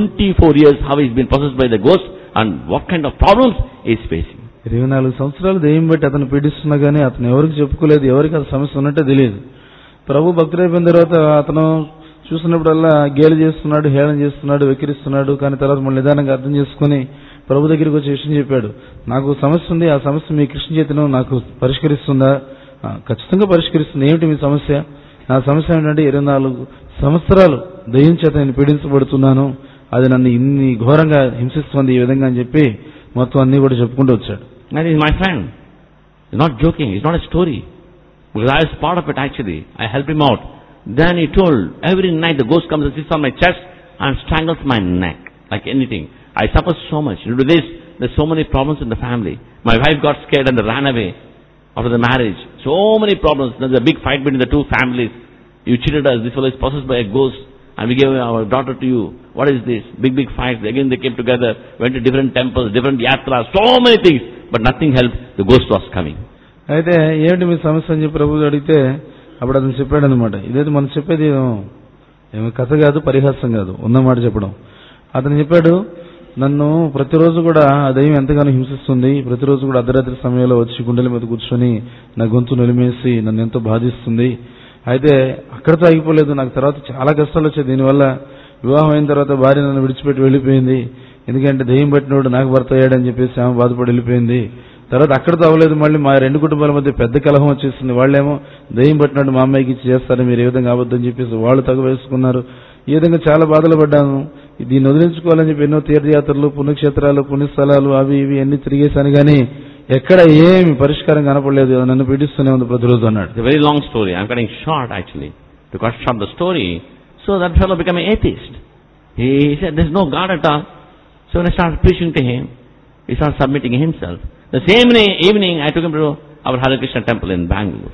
24 years, how he's been possessed by the ghost and what kind of problems he's facing. ఇరవై నాలుగు సంవత్సరాలు దెయ్యం బట్టి అతను పీడిస్తున్నా కానీ అతను ఎవరికి చెప్పుకోలేదు ఎవరికి అది సమస్య ఉన్నట్టే తెలియదు ప్రభు భక్తుడైపోయిన తర్వాత అతను చూసినప్పుడల్లా గేలి చేస్తున్నాడు హేళన చేస్తున్నాడు వెక్కిరిస్తున్నాడు కానీ తర్వాత మళ్ళీ నిదానంగా అర్థం చేసుకుని ప్రభు దగ్గరికి వచ్చి విషయం చెప్పాడు నాకు సమస్య ఉంది ఆ సమస్య మీ కృష్ణ చేతను నాకు పరిష్కరిస్తుందా "ఆ, ఖచ్చితంగా పరిష్కరిస్తుంది ఏమిటి మీ సమస్య నా సమస్య ఏంటంటే ఇరవై నాలుగు సంవత్సరాలు దయ్యం చేత నేను పీడించబడుతున్నాను అది నన్ను ఇన్ని ఘోరంగా హింసిస్తుంది ఈ విధంగా అని చెప్పి మొత్తం అన్ని కూడా చెప్పుకుంటూ వచ్చాడు And he's my friend. He's not joking. It's not a story. Because I was part of it actually. I helped him out. Then he told, every night the ghost comes and sits on my chest and strangles my neck like anything. I suffer so much. Due to this, there's so many problems in the family. My wife got scared and ran away after the marriage. So many problems. There's a big fight between the two families. You cheated us. This fellow is possessed by a ghost. And we gave our daughter to you. What is this? Big, big fights. Again they came together, went to different temples, different yatras, so many things. But nothing helped. The ghost was coming. అయితే ఏమిటి మీ సమస్య అని చెప్పి ప్రభు అడిగితే అప్పుడు అతను చెప్పాడు అనమాట ఇదైతే మనం చెప్పేది ఏం- ఏమి కథ కాదు పరిహాసం కాదు ఉన్నమాట చెప్పడం అతను చెప్పాడు నన్ను ప్రతిరోజు కూడా ఆ దయ్యం ఎంతగానో హింసిస్తుంది ప్రతిరోజు కూడా అర్ధరాత్రి సమయంలో వచ్చి గుండెల మీద కూర్చొని నా గొంతు నిలిమేసి నన్ను ఎంతో బాధిస్తుంది అయితే అక్కడితో ఆగిపోలేదు నాకు తర్వాత చాలా కష్టాలు వచ్చాయి దీనివల్ల వివాహం అయిన తర్వాత భార్య నన్ను విడిచిపెట్టి వెళ్ళిపోయింది ఎందుకంటే దయ్యం పట్టినోడు నాకు భర్త అయ్యాడని చెప్పేసి ఆమె బాధపడి వెళ్ళిపోయింది తర్వాత అక్కడితో అవ్వలేదు మళ్ళీ మా రెండు కుటుంబాల మధ్య పెద్ద కలహం వచ్చేసింది వాళ్ళేమో దయ్యం పట్టినట్టు మా అమ్మాయికి ఇచ్చి చేస్తారు మీరు ఏ విధంగా అబద్ధం చెప్పేసి వాళ్ళు తగు వేసుకున్నారు ఈ విధంగా చాలా బాధలు పడ్డాను దీన్ని వదిలించుకోవాలని చెప్పి ఎన్నో తీర్థయాత్రలు పుణ్యక్షేత్రాలు పుణ్యస్థలాలు అవి ఇవి అన్ని తిరిగేశాను కానీ ఎక్కడ ఏమి పరిష్కారం కనపడలేదు నన్ను పీడిస్తూనే ఉంది ప్రతిరోజు అన్నాడు It's a very long story. I'm cutting short actually. To cut short the story, so that fellow became an atheist. He said, there's no God at all. So when I started preaching to him, he started submitting himself. The same na- evening, I took him to our Hare Krishna temple in Bangalore.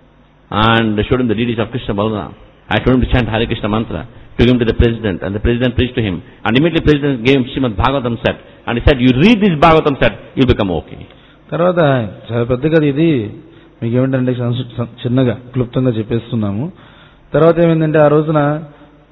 And showed him the deities of Krishna Balaram. I told him to chant Hare Krishna mantra. Took him to the president, and the president preached to him. And immediately president gave him Srimad Bhagavatam set. And he said, you read this Bhagavatam set, you'll become okay. తర్వాత చాలా పెద్ద కథ ఇది మీకు ఏమిటంటే సంక్షి- సం- చిన్నగా క్లుప్తంగా చెప్పేస్తున్నాము తర్వాత ఏమైందంటే ఆ రోజున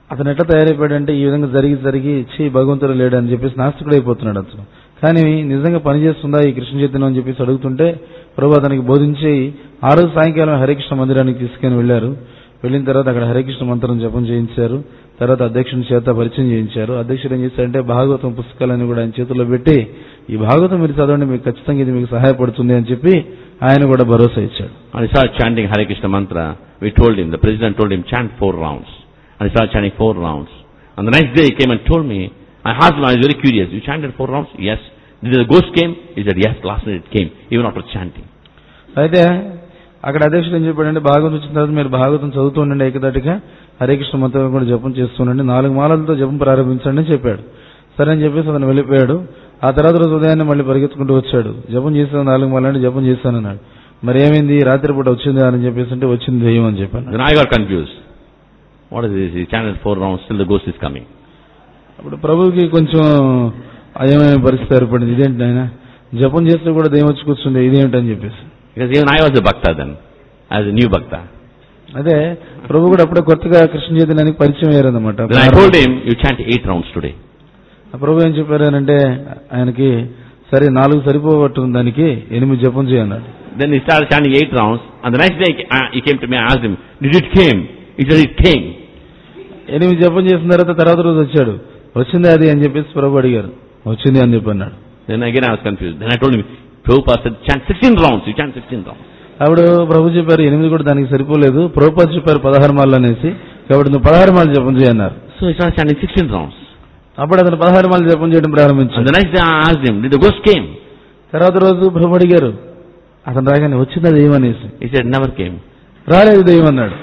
అతను ఎట్లా తయారైపోయాడంటే ఈ విధంగా జరిగి జరిగి ఛీ భగవంతుడు లేడు అని చెప్పేసి నాస్తికుడు అయిపోతున్నాడు అతను కానీ నిజంగా పనిచేస్తుందా ఈ కృష్ణ చైతన్యం అని చెప్పేసి అడుగుతుంటే ప్రభు అతనికి బోధించి ఆ రోజు సాయంకాలం హరికృష్ణ మందిరానికి తీసుకొని వెళ్లారు వెళ్ళిన తర్వాత అక్కడ హరికృష్ణ మంత్రం జపం చేయించారు తర్వాత అధ్యక్షుని చేత పరిచయం చేయించారు అధ్యక్షుడు ఏం చేశారంటే భాగవతం పుస్తకాలన్నీ కూడా ఆయన చేతుల్లో పెట్టి ఈ భాగవతం మీరు చదవండి మీకు ఖచ్చితంగా ఇది మీకు సహాయపడుతుంది అని చెప్పి ఆయన కూడా భరోసా ఇచ్చాడు And he started chanting Hare Krishna mantra. We told him, the president told him, chant four rounds. And he started chanting four rounds. And the next day he came and told me, I asked him, I was very curious, you chanted four rounds? Yes. Did the ghost came? He said, yes, last night it came, even after chanting. అయితే అక్కడ అధ్యక్షుడు ఏం చెప్పాడంటే భాగవతం వచ్చిన తర్వాత మీరు భాగవతం చదువుతూ ఉండండి ఏకదాటిగా హరికృష్ణ మంత్రం కూడా జపం చేస్తుండండి నాలుగు మాలలతో జపం ప్రారంభించండి అని చెప్పాడు సరే అని చెప్పేసి అతను వెళ్ళిపోయాడు ఆ తర్వాత రోజు ఉదయాన్నే మళ్ళీ పరిగెత్తుకుంటూ వచ్చాడు జపం చేశాను నాలుగు మాలంటే జపం చేశాను అన్నాడు మరి ఏమైంది రాత్రిపూట వచ్చింది అని చెప్పేసి అంటే వచ్చింది దెయ్యం అని చెప్పాను Then I got confused. What is this? He chanted four rounds, still the ghost is coming. అప్పుడు ప్రభువుకి కొంచెం అయమైన పరిస్థితి ఏర్పడింది ఇదేంటి ఆయన జపం చేస్తే కూడా దెయ్యం వచ్చి కూర్చుంది ఇదేంటని చెప్పేసి Because even I was a bhakta then, as a new bhakta. అదే ప్రభు కూడా అప్పుడే కొత్తగా కృష్ణ చైతన్యానికి పరిచయం అయ్యారన్నమాట Then I told him, you chant eight rounds today. ఆ ప్రభు ఏం చెప్పారనంటే ఆయనకి సరే నాలుగు సరిపోవట్టుంది దానికి ఎనిమిది జపం చేయన్నాడు Then he started chanting eight rounds, and the next day uh, he came to me, I asked him, did it came? He said, it came. ఎనిమిది జపం చేసిన తర్వాత తర్వాత రోజు వచ్చాడు వచ్చింది అది అని చెప్పేసి ప్రభు అడిగారు వచ్చింది అని చెప్పి అన్నాడు Then again I was confused. Then I told him, Prabhupada said, chant 16 rounds, you chant 16 rounds. అప్పుడు ప్రభు చెప్పారు ఎనిమిది కూడా దానికి సరిపోలేదు ప్రభుపాద చెప్పారు పదహారు మాలు అనేసి కాబట్టి నువ్వు పదహారు మాలు జపం చేయన్నారు So he started chanting 16 rounds. అప్పుడు అతను పదహారు మాలు జపం చేయడం And ప్రారంభించాడు the next day I asked him, did the ghost came? తర్వాత రోజు ప్రభు అడిగారు అతను రాగానే వచ్చింది దెయ్యం అనేసి He said, never came. రాలేదు దెయ్యం అన్నాడు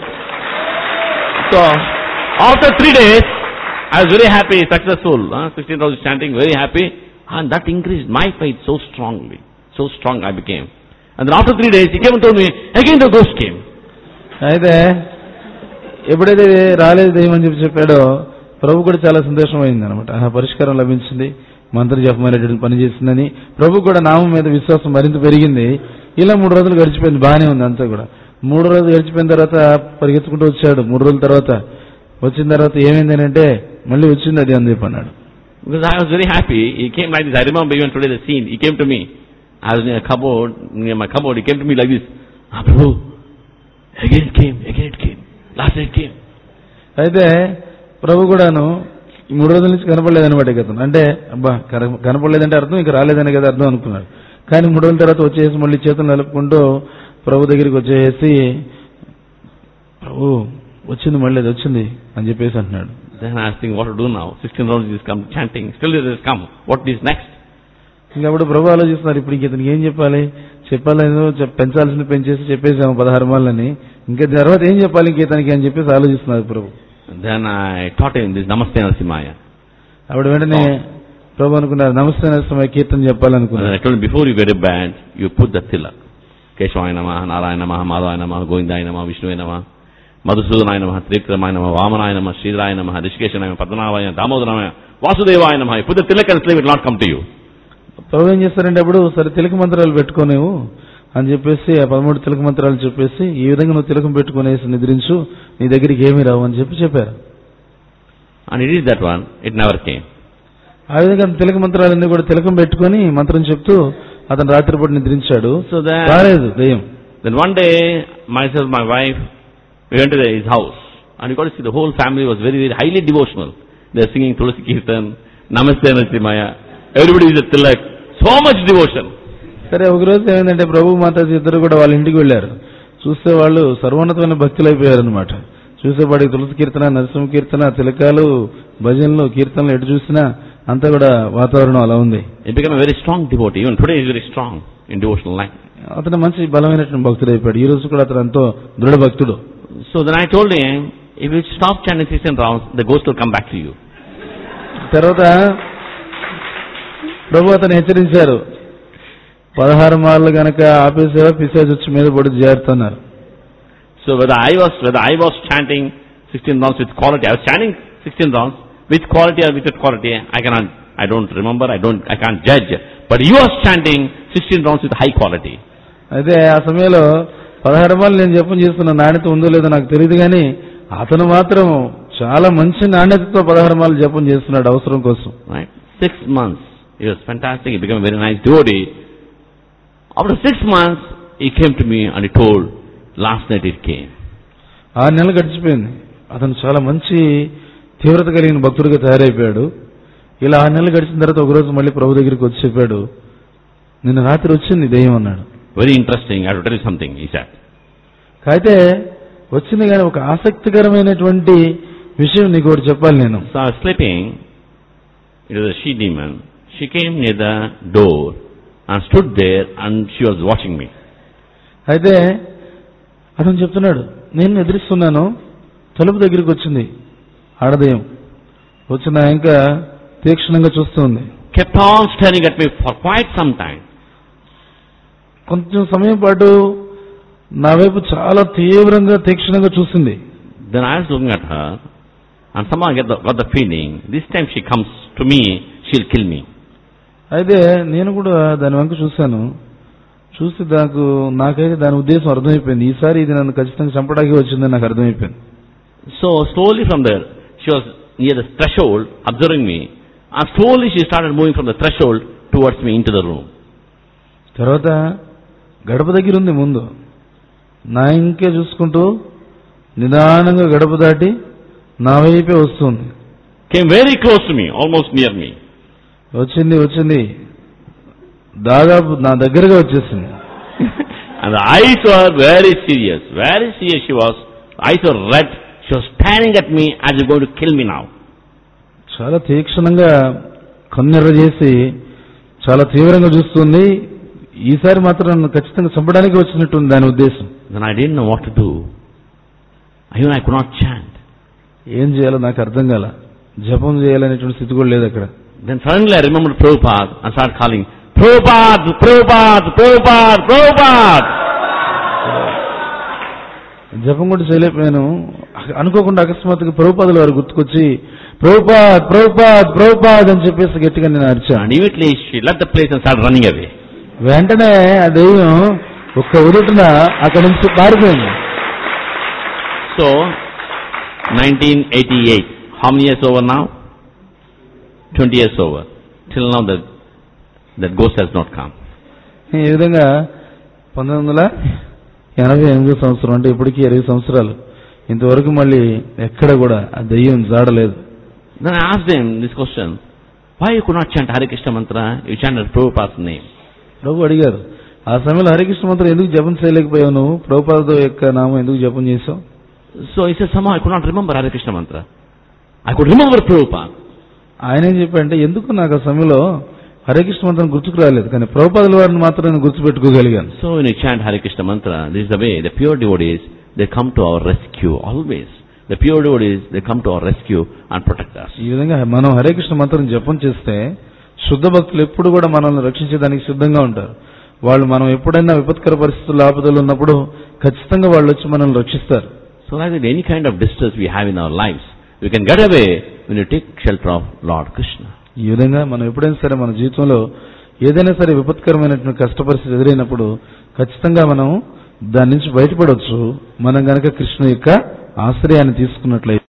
So, after three days, I was very happy, successful. Huh? 16 rounds chanting, very happy. And that increased my faith so strongly. So strong I became. And then after three days, he came and told me, again the ghost came. అయితే ఎప్పుడైతే రాలేదు దెయ్యం అని చెప్పి చెప్పాడో ప్రభు కూడా చాలా సంతోషం అయింది అనమాట ఆ పరిష్కారం లభించింది మంత్ర జపమైనటువంటి పని చేసిందని ప్రభు కూడా నామం మీద విశ్వాసం మరింత పెరిగింది ఇలా మూడు రోజులు గడిచిపోయింది బాగానే ఉంది అంతా కూడా మూడు రోజులు గడిచిపోయిన తర్వాత పరిగెత్తుకుంటూ వచ్చాడు మూడు రోజుల తర్వాత వచ్చిన తర్వాత ఏమైంది అంటే మళ్ళీ వచ్చింది అది అని చెప్పి అన్నాడు Because I was very happy. He came like this. I remember even today the scene. He came to me. I was near a cupboard, near my cupboard. He came to me like this. Ah, Prabhu, again it came, again it came. Last night it came. అయితే ప్రభు కూడాను ఈ మూడు రోజుల నుంచి కనపడలేదు అనమాట అతను అంటే అబ్బా కన- కనపడలేదంటే అర్థం ఇంకా రాలేదని కదా అర్థం అనుకున్నాడు కానీ మూడు రోజుల తర్వాత వచ్చేసి మళ్ళీ చేతులు నలుపుకుంటూ ప్రభు దగ్గరికి వచ్చేసి ప్రభు వచ్చింది మళ్ళీ అది వచ్చింది అని చెప్పేసి అంటున్నాడు Then I was thinking what to do now. 16 rounds is come chanting. Still it has come. What is next? ఇంకా అప్పుడు ప్రభు ఆలోచిస్తున్నారు ఇప్పుడు ఇంక ఇతనికి ఏం చెప్పాలి చెప్పాలేదో చెప్- పెంచాల్సింది పెంచేసి చెప్పేసాము పదహారు మాలని ఇంకా తర్వాత ఏం చెప్పాలి ఇంక ఇతనికి అని చెప్పేసి ఆలోచిస్తున్నారు ప్రభు And then I taught him this Namaste Narasimhaya. అప్పుడు వెంటనే ప్రభు అనుకున్నారు నమస్తే నరసింహ కీర్తన And చెప్పాలనుకున్నారు then I told him before you get a band, you put the tilak. Keshvaya Namaha, Narayana Namaha, Madhavaya Namaha, Govindaya Namaha, Vishnuya Namaha, Madhusudanaya Namaha, Trikramaya Namaha, Vamanaya Namaha, Sridharaya Namaha, Rishikesha Namaha, Padmanabhaya, Damodaramaya, Vasudevaya Namaha. You put the tilak and slave will not come to you. ప్రభు ఏం చేస్తారంటే అప్పుడు సరే తిలక మంత్రాలు పెట్టుకోనేవు అని చెప్పేసి ఆ పదమూడు తిలక మంత్రాలు చెప్పేసి ఈ విధంగా నువ్వు తిలకం పెట్టుకునేసి నిద్రించు నీ దగ్గరికి ఏమీ రావు అని చెప్పి చెప్పారు And he did that one, it never came. ఆ విధంగా తిలక మంత్రాలన్నీ కూడా తిలకం పెట్టుకొని మంత్రం చెప్తూ అతను రాత్రిపూట నిద్రించాడు So then, రాలేదు దెయ్యం then one day, myself, my wife, we went to the, his house. And you got to see the whole family was very, very highly devotional. They are singing Tulsi Kirtan, Namaste Narasimhaya. Everybody is a tilak. So much devotion. సరే ఒక రోజు ఏమైందంటే ప్రభు మాతాజీ ఇద్దరు కూడా వాళ్ళ ఇంటికి వెళ్ళారు చూస్తే వాళ్ళు సర్వోన్నతమైన భక్తులు అయిపోయారు అనమాట చూసేపాడికి తులసి కీర్తన నరసింహ కీర్తన తిలకాలు భజనలు కీర్తనలు ఎటు చూసినా అంతా కూడా వాతావరణం అలా ఉంది He became a very strong devotee. Even today he is very strong in devotional life. అతను మంచి బలమైనటువంటి భక్తుడు అయిపోయాడు ఈ రోజు కూడా అతను ఎంతో దృఢ భక్తుడు So then I told him, if you stop chanting 16 rounds, the ghost will come back to you. తర్వాత ప్రభు అతను హెచ్చరించారు పదహారు మార్లు గనక ఆపేసేవా పిసేజ్ వచ్చి మీద పడి జారుతున్నారు So whether I was, whether I was chanting 16 rounds with quality, I was chanting 16 rounds with quality or without quality, I cannot, I don't remember, I don't, I can't judge. But you was chanting 16 rounds with high quality. అయితే ఆ సమయంలో పదహారు మార్లు నేను జపం చేస్తున్న నాణ్యత ఉందో లేదో నాకు తెలియదు కానీ అతను మాత్రం చాలా మంచి నాణ్యతతో పదహారు మాలు జపం చేస్తున్నాడు అవసరం కోసం Right? Six months. He was fantastic. He became a very nice devotee. After six months, he came to me and he told, last night it came. ఆరు నెలలు గడిచిపోయింది అతను చాలా మంచి తీవ్రత కలిగిన భక్తుడిగా తయారైపోయాడు ఇలా ఆరు నెలలు గడిచిన తర్వాత ఒకరోజు మళ్ళీ ప్రభు దగ్గరికి వచ్చి చెప్పాడు నిన్న రాత్రి వచ్చింది దెయ్యం అన్నాడు Very interesting. I have to tell you something, he said. అయితే వచ్చింది కానీ ఒక ఆసక్తికరమైనటువంటి విషయం నీకు ఒకటి చెప్పాలి నేను So I was sleeping. It was a she demon. She came near the door and stood there and she was watching me. అయితే అతను చెప్తున్నాడు నేను ఎదురిస్తున్నాను తలుపు దగ్గరికి వచ్చింది ఆడదయం వచ్చిన ఇంకా తీక్షణంగా చూస్తుంది Kept on staring at me for quite some time. కొంచెం సమయం పాటు నా వైపు చాలా తీవ్రంగా తీక్షణంగా చూసింది Then I was looking at her and somehow I get the, got the feeling, this time she comes to me, she'll kill me. అయితే నేను కూడా దాని వంక చూశాను చూసి నాకు నాకైతే దాని ఉద్దేశం అర్థమైపోయింది ఈసారి ఇది నన్ను ఖచ్చితంగా చంపడానికి వచ్చిందని నాకు అర్థమైపోయింది So slowly from there, she was near the threshold, observing me, and slowly she started moving from the threshold towards me into the room. తర్వాత గడప దగ్గర ఉంది ముందు నా ఇంకే చూసుకుంటూ నిదానంగా గడప దాటి నా వైపే వస్తుంది Came very close to me, almost near me. వచ్చింది వచ్చింది దాదాపు నా దగ్గరగా వచ్చేసింది And the eyes were very serious, very serious she was. Eyes were red. She was staring at me as you're going to kill me now. చాలా తీక్షణంగా కన్నెర్ర చేసి చాలా తీవ్రంగా చూస్తుంది ఈసారి మాత్రం నన్ను ఖచ్చితంగా చంపడానికి వచ్చినట్టుంది దాని ఉద్దేశం Then I didn't know what to do. Even I could not chant. ఏం చేయాలో నాకు అర్థం కాల జపం చేయాలనేటువంటి స్థితి కూడా లేదు అక్కడ Then suddenly I remembered Prabhupada and started calling, Prabhupada, Prabhupada, Prabhupada, Prabhupada. జపం కూడా చేయలేకపోయాను అనుకోకుండా అకస్మాత్తుగా ప్రభుపాదులు వారు గుర్తుకొచ్చి ప్రభుపాద్ ప్రభుపాద్ ప్రభుపాద్ అని చెప్పేసి గట్టిగా నేను అరిచాను And immediately she left the place and started running away. వెంటనే ఆ దెయ్యం ఒక్క ఉదుటిన అక్కడి నుంచి పారిపోయింది So, 1988. How many years over now? 20 years over. Till now that, that ghost has not come. ఈ విధంగా పంతొమ్మిది వందల ఎనభై ఎనిమిదో సంవత్సరం అంటే ఇప్పటికీ ఇరవై సంవత్సరాలు ఇంతవరకు మళ్ళీ ఎక్కడ కూడా ఆ దెయ్యం జాడలేదు Then I asked him this question. Why you could not chant Hare Krishna mantra? You chanted Prabhupada's name. ప్రభు అడిగారు ఆ సమయంలో హరికృష్ణ మంత్రం ఎందుకు జపం చేయలేకపోయావు నువ్వు ప్రభుపాద యొక్క నామం ఎందుకు జపం చేసావు So he said, somehow I could not remember Hare Krishna mantra. I could remember Prabhupada. ఆయన ఏం చెప్పాడంటే ఎందుకు నాకు ఆ సమయంలో హరికృష్ణ మంత్రం గుర్తుకు రాలేదు కానీ ప్రభుపాదుల వారిని మాత్రం నేను గుర్తుపెట్టుకోగలిగాను So when you chant Hare Krishna mantra, this is the way the pure devotees, they come to our rescue always. The pure devotees, they come to our rescue and protect us. ఈ విధంగా మనం హరే కృష్ణ మంత్రం జపం చేస్తే శుద్ధ భక్తులు ఎప్పుడు కూడా మనల్ని రక్షించడానికి సిద్ధంగా ఉంటారు వాళ్ళు మనం ఎప్పుడైనా విపత్కర పరిస్థితుల్లో ఆపదలు ఉన్నప్పుడు ఖచ్చితంగా వాళ్ళు వచ్చి మనల్ని రక్షిస్తారు So like that, any kind of distress we have in our lives, we can get away when you take shelter of Lord Krishna. ఈ విధంగా మనం ఎప్పుడైనా సరే మన జీవితంలో ఏదైనా సరే విపత్కరమైనటువంటి కష్ట పరిస్థితి ఎదురైనప్పుడు ఖచ్చితంగా మనం దాని నుంచి బయటపడవచ్చు మనం గనక కృష్ణ యొక్క ఆశ్రయాన్ని తీసుకున్నట్లయితే